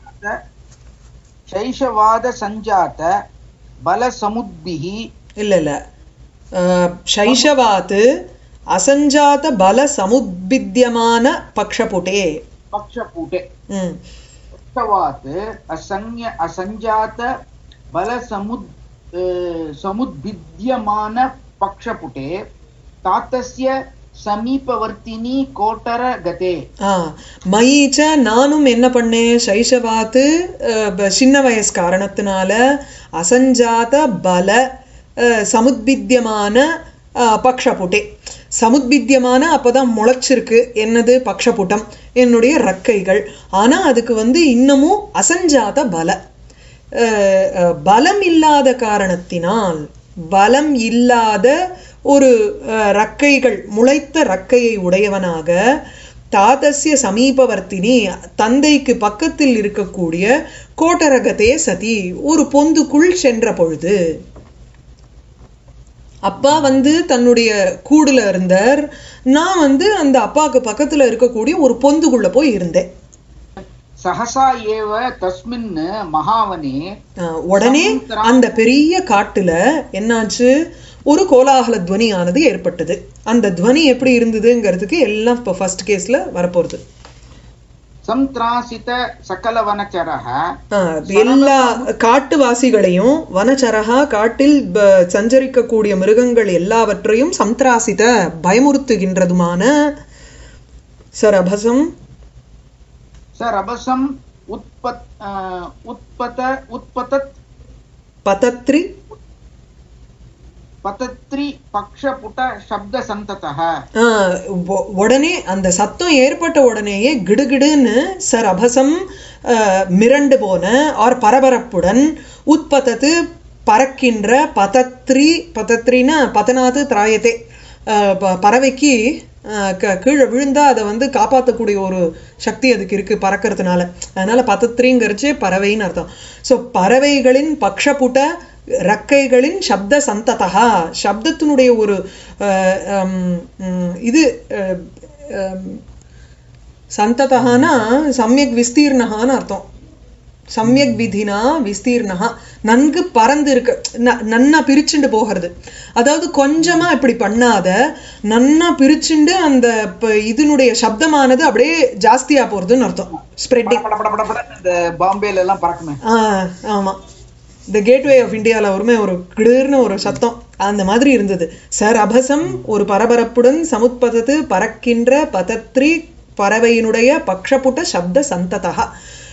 शैशवाद सञ्जात बलसमुद्भिः இல்ல இல்ல அஹ், சைஷவாத்து அசஞ்சாத பல சமுத்பித்தியமான பக்ஷபுட்டே पक्षपुटे ம் शैशवात् असंज्ञ असञ्जात बलसमुद् अ, समुद्भिद्यमान पक्षपुटे तातस्य समीपवर्तिनी कोटरगते ஆ மயீச்ச நானும் என்ன பண்ணேன் சைஷவாத்து அஹ், ப- சின்ன வயசு காரணத்தினால அசஞ்சாத பல அஹ், சமுத்பித்தியமான அஹ், பக்ஷபுட்டே சமுத்பித்தியமான அப்பதான் முளைச்சிருக்கு என்னது பக்ஷபுட்டம் என்னுடைய ரக்கைகள் ஆனா அதுக்கு வந்து இன்னமும் அசஞ்சாத பல அஹ், அஹ், பலம் இல்லாத காரணத்தினால் பலம் இல்லாத ஒரு அஹ், ரக்கைகள் முளைத்த ரக்கையை உடையவனாக தாதஸ்ய சமீபவர்த்தினி தந்தைக்கு பக்கத்தில் இருக்கக்கூடிய கோட்டரகத்தே சதி ஒரு பொந்துக்குள் சென்ற பொழுது அப்பா வந்து தன்னுடைய கூடுல இருந்தார் நான் வந்து அந்த அப்பாவுக்கு பக்கத்துல இருக்கக்கூடிய ஒரு பொந்துக்குள்ள போய் இருந்தேன் सहसा एव तस्मिन् महावने ஆஹ் உடனே அந்த பெரிய காட்டுல என்னாச்சு ஒரு கோலாகல துவனியானது ஏற்பட்டது அந்த துவனி எப்படி இருந்ததுங்கிறதுக்கு எல்லாம் இப்போ ஃபர்ஸ்ட் கேஸ்ல வரப்போகுது सन्त्रासित सकलवनचरः ஆஹ் எல்லா காட்டுவாசிகளையும் வனச்சரகா காட்டில் ப- சஞ்சரிக்கக்கூடிய மிருகங்கள் எல்லாவற்றையும் சந்திராசித பயமுறுத்துகின்றதுமான சரபசம் स रभसम् उत्पत् अ, उत्पत उत्पतत् பதத்ரி पतत्रि पक्षपुट शब्दसन्ततः ஆஹ் உ- உடனே அந்த சத்தம் ஏற்பட்ட உடனேயே கிடுகிடுன்னு சர் அபசம் ஆஹ், மிரண்டு போன ஆர் பரபரப்புடன் உட்பத்தது பறக்கின்ற பதத்ரி பதத்ரினா பதனாது திராயத்தே ஆஹ், ப- பறவைக்கு ஆஹ், க- கீழே விழுந்தா அதை வந்து காப்பாற்றக்கூடிய ஒரு சக்தி அதுக்கு இருக்கு பறக்கிறதுனால அதனால பதத்ரிங்கிறச்சு பறவைன்னு அர்த்தம் ஸோ பறவைகளின் பக்ஷபுட்ட ரக்கைகளின் சப்த சந்ததா சப்தத்தினுடைய ஒரு அஹ், ஹம், உம், இது அஹ், ஹம், சந்ததகானா சமயக் விஸ்தீர்ணகான்னு அர்த்தம் சமயக் விதினா விஸ்தீர்ணகா நன்கு பறந்து இருக்க ந- நன்னா பிரிச்சுண்டு போகிறது அதாவது கொஞ்சமா இப்படி பண்ணாத நன்னா பிரிச்சுண்டு அந்த ப- இதனுடைய சப்தமானது அப்படியே ஜாஸ்தியா போறதுன்னு அர்த்தம் ஸ்ப்ரெட்டிங் பட பட பட பட இந்த பாம்பேல எல்லாம் பறக்குமே ஆ ஆமா இந்த கேட்வே ஆஃப் இந்தியால ஒருமே ஒரு கிடுன்னு ஒரு சத்தம் அந்த மாதிரி இருந்தது சார் அபசம் ஒரு பரபரப்புடன் சமுத்பதத்து பறக்கின்ற பதத்ரி பறவையினுடைய பக்ஷபுட்ட சப்த சந்ததா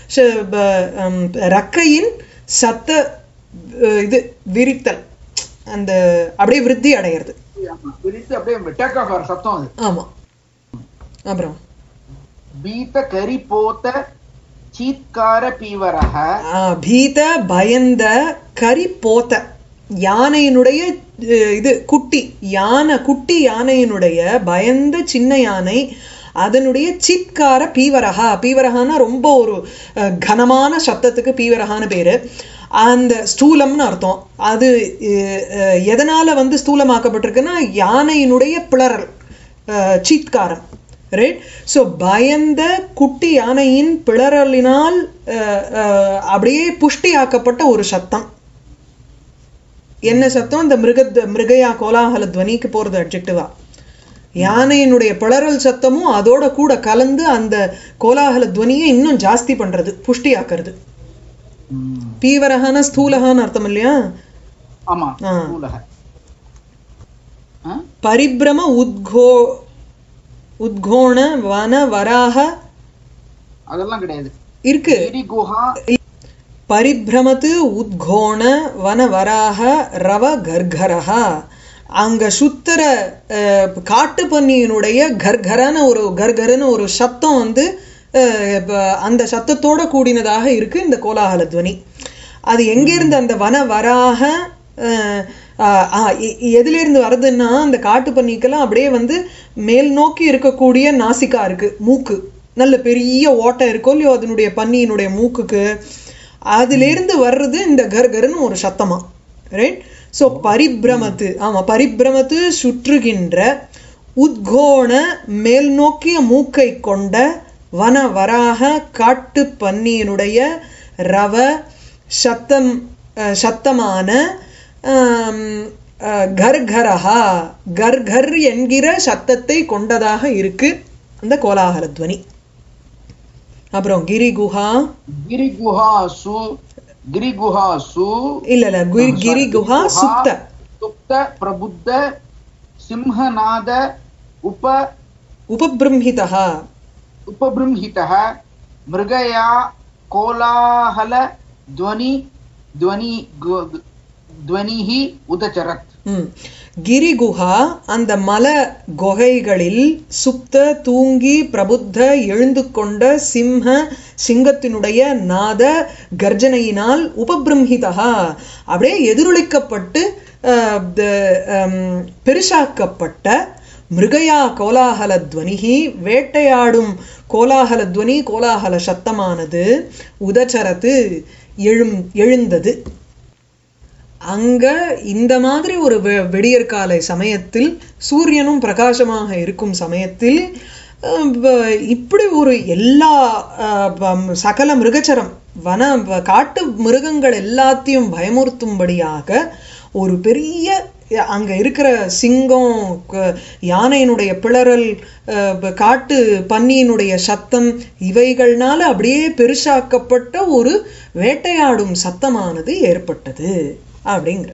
ஷ- ப- ஹம், ரக்கையின் சத்த அஹ், இது விரித்தல் அந்த அப்படியே விருத்தி அடையிறது ஆமா. விரித்து அப்படியே டேக் ஆஃப் ஆகிற சத்தம் அது ஆமா அப்புறம் பீத கரி போத்த சீத்கார பீவரக ஆ, பீத பயந்த கரி போத்த யானையினுடைய அஹ், இது குட்டி யானை குட்டி யானையினுடைய பயந்த சின்ன யானை அதனுடைய சித்கார பீவரகா பீவரகான்னா ரொம்ப ஒரு அஹ், கனமான சத்தத்துக்கு பீவரகான்னு பேரு அந்த ஸ்தூலம்னு அர்த்தம் அது அஹ், அஹ், எதனால வந்து ஸ்தூலமாக்கப்பட்டிருக்குன்னா யானையினுடைய பிளறல் அஹ், சீத்காரம் ரைட் ஸோ பயந்த குட்டி யானையின் பிளறலினால் அஹ், அஹ், அப்படியே புஷ்டியாக்கப்பட்ட ஒரு சத்தம் என்ன சத்தம் இந்த மிருகத் மிருகயா கோலாகல துவனிக்கு போறது அட்ஜெக்டிவா யானையினுடைய பிளறல் சத்தமும் அதோட கூட கலந்து அந்த கோலாகல துவனியை இன்னும் ஜாஸ்தி பண்றது புஷ்டியாக்குறது பீவரகான ஸ்தூலகான்னு அர்த்தம் இல்லையா ஆமா ஆ. ஸ்தூலக ஆ? பரிபிரம உத்கோ உத்கோண வன வராக அதெல்லாம் கிடையாது இருக்கு கிரி குஹா பரிபிரமத்து உத்கோண வன வராக ரவ கர்கரஹா அங்க சுத்துற அஹ், காட்டு பன்னியினுடைய கர்கரன ஒரு கர்கரன்னு ஒரு சத்தம் வந்து அஹ், இப்ப அந்த சத்தத்தோட கூடினதாக இருக்கு இந்த கோலாகல துவனி அது எங்கிருந்து அந்த வன வராக அஹ், ஆஹ், ஆஹ், எ- எதிலிருந்து வருதுன்னா அந்த காட்டு பன்னிக்கெல்லாம் அப்படியே வந்து மேல் நோக்கி இருக்கக்கூடிய நாசிகா இருக்கு மூக்கு நல்ல பெரிய ஓட்டை இருக்கோ இல்லையோ அதனுடைய பன்னியினுடைய மூக்குக்கு அதிலிருந்து வர்றது இந்த கர்கர்னு ஒரு சத்தமா ரைட் ஸோ பரிபிரமத்து ஆமா பரிபிரமத்து சுற்றுகின்ற உத்கோண மேல் நோக்கிய மூக்கை கொண்ட வன வராக காட்டு பன்னியினுடைய ரவ சத்தம் அஹ், சத்தமான ஆம், அஹ், கர்கரஹா கர்கர் என்கிற சத்தத்தை கொண்டதாக இருக்கு அந்த கோலாகல துவனி அப்புறம் கிரி குஹா கிரி குஹாசு கிரி குஹாசு இல்ல இல்ல கிரி கிரி குஹா சுத்த சுப்த பிரபுத்த சிம்ஹநாத உப உபபிரம்ஹிதா उपबृंहितः मृगया कोलाहल ध्वनि ध्वनि ग- ध्वनिः उदचरत् ம். கிரி குஹா அந்த மல குகைகளில் சுப்த தூங்கி பிரபுத்த எழுந்து கொண்ட சிம்ஹ சிங்கத்தினுடைய நாத கர்ஜனையினால் உபபிரம்ஹிதா அப்படியே எதிரொலிக்கப்பட்டு அஹ், த- ஹம், பெருசாக்கப்பட்ட மிருகயா கோலாகல துவனிகி வேட்டையாடும் கோலாகல துவனி கோலாகல சத்தமானது உதச்சரத்து எழும் எழுந்தது அங்க இந்த மாதிரி ஒரு வெ- விடியற்காலை சமயத்தில் சூரியனும் பிரகாசமாக இருக்கும் சமயத்தில் அஹ், வ- இப்படி ஒரு எல்லா அஹ், வம், சகல மிருகச்சரம் வன வ- காட்டு மிருகங்கள் எல்லாத்தையும் பயமுறுத்தும்படியாக ஒரு பெரிய அஹ், அங்க இருக்கிற சிங்கம் க- யானையினுடைய பிளறல் அஹ், ப- காட்டு பன்னியினுடைய சத்தம் இவைகள்னால அப்படியே பெருசாக்கப்பட்ட ஒரு வேட்டையாடும் சத்தமானது ஏற்பட்டது அப்படிங்கிற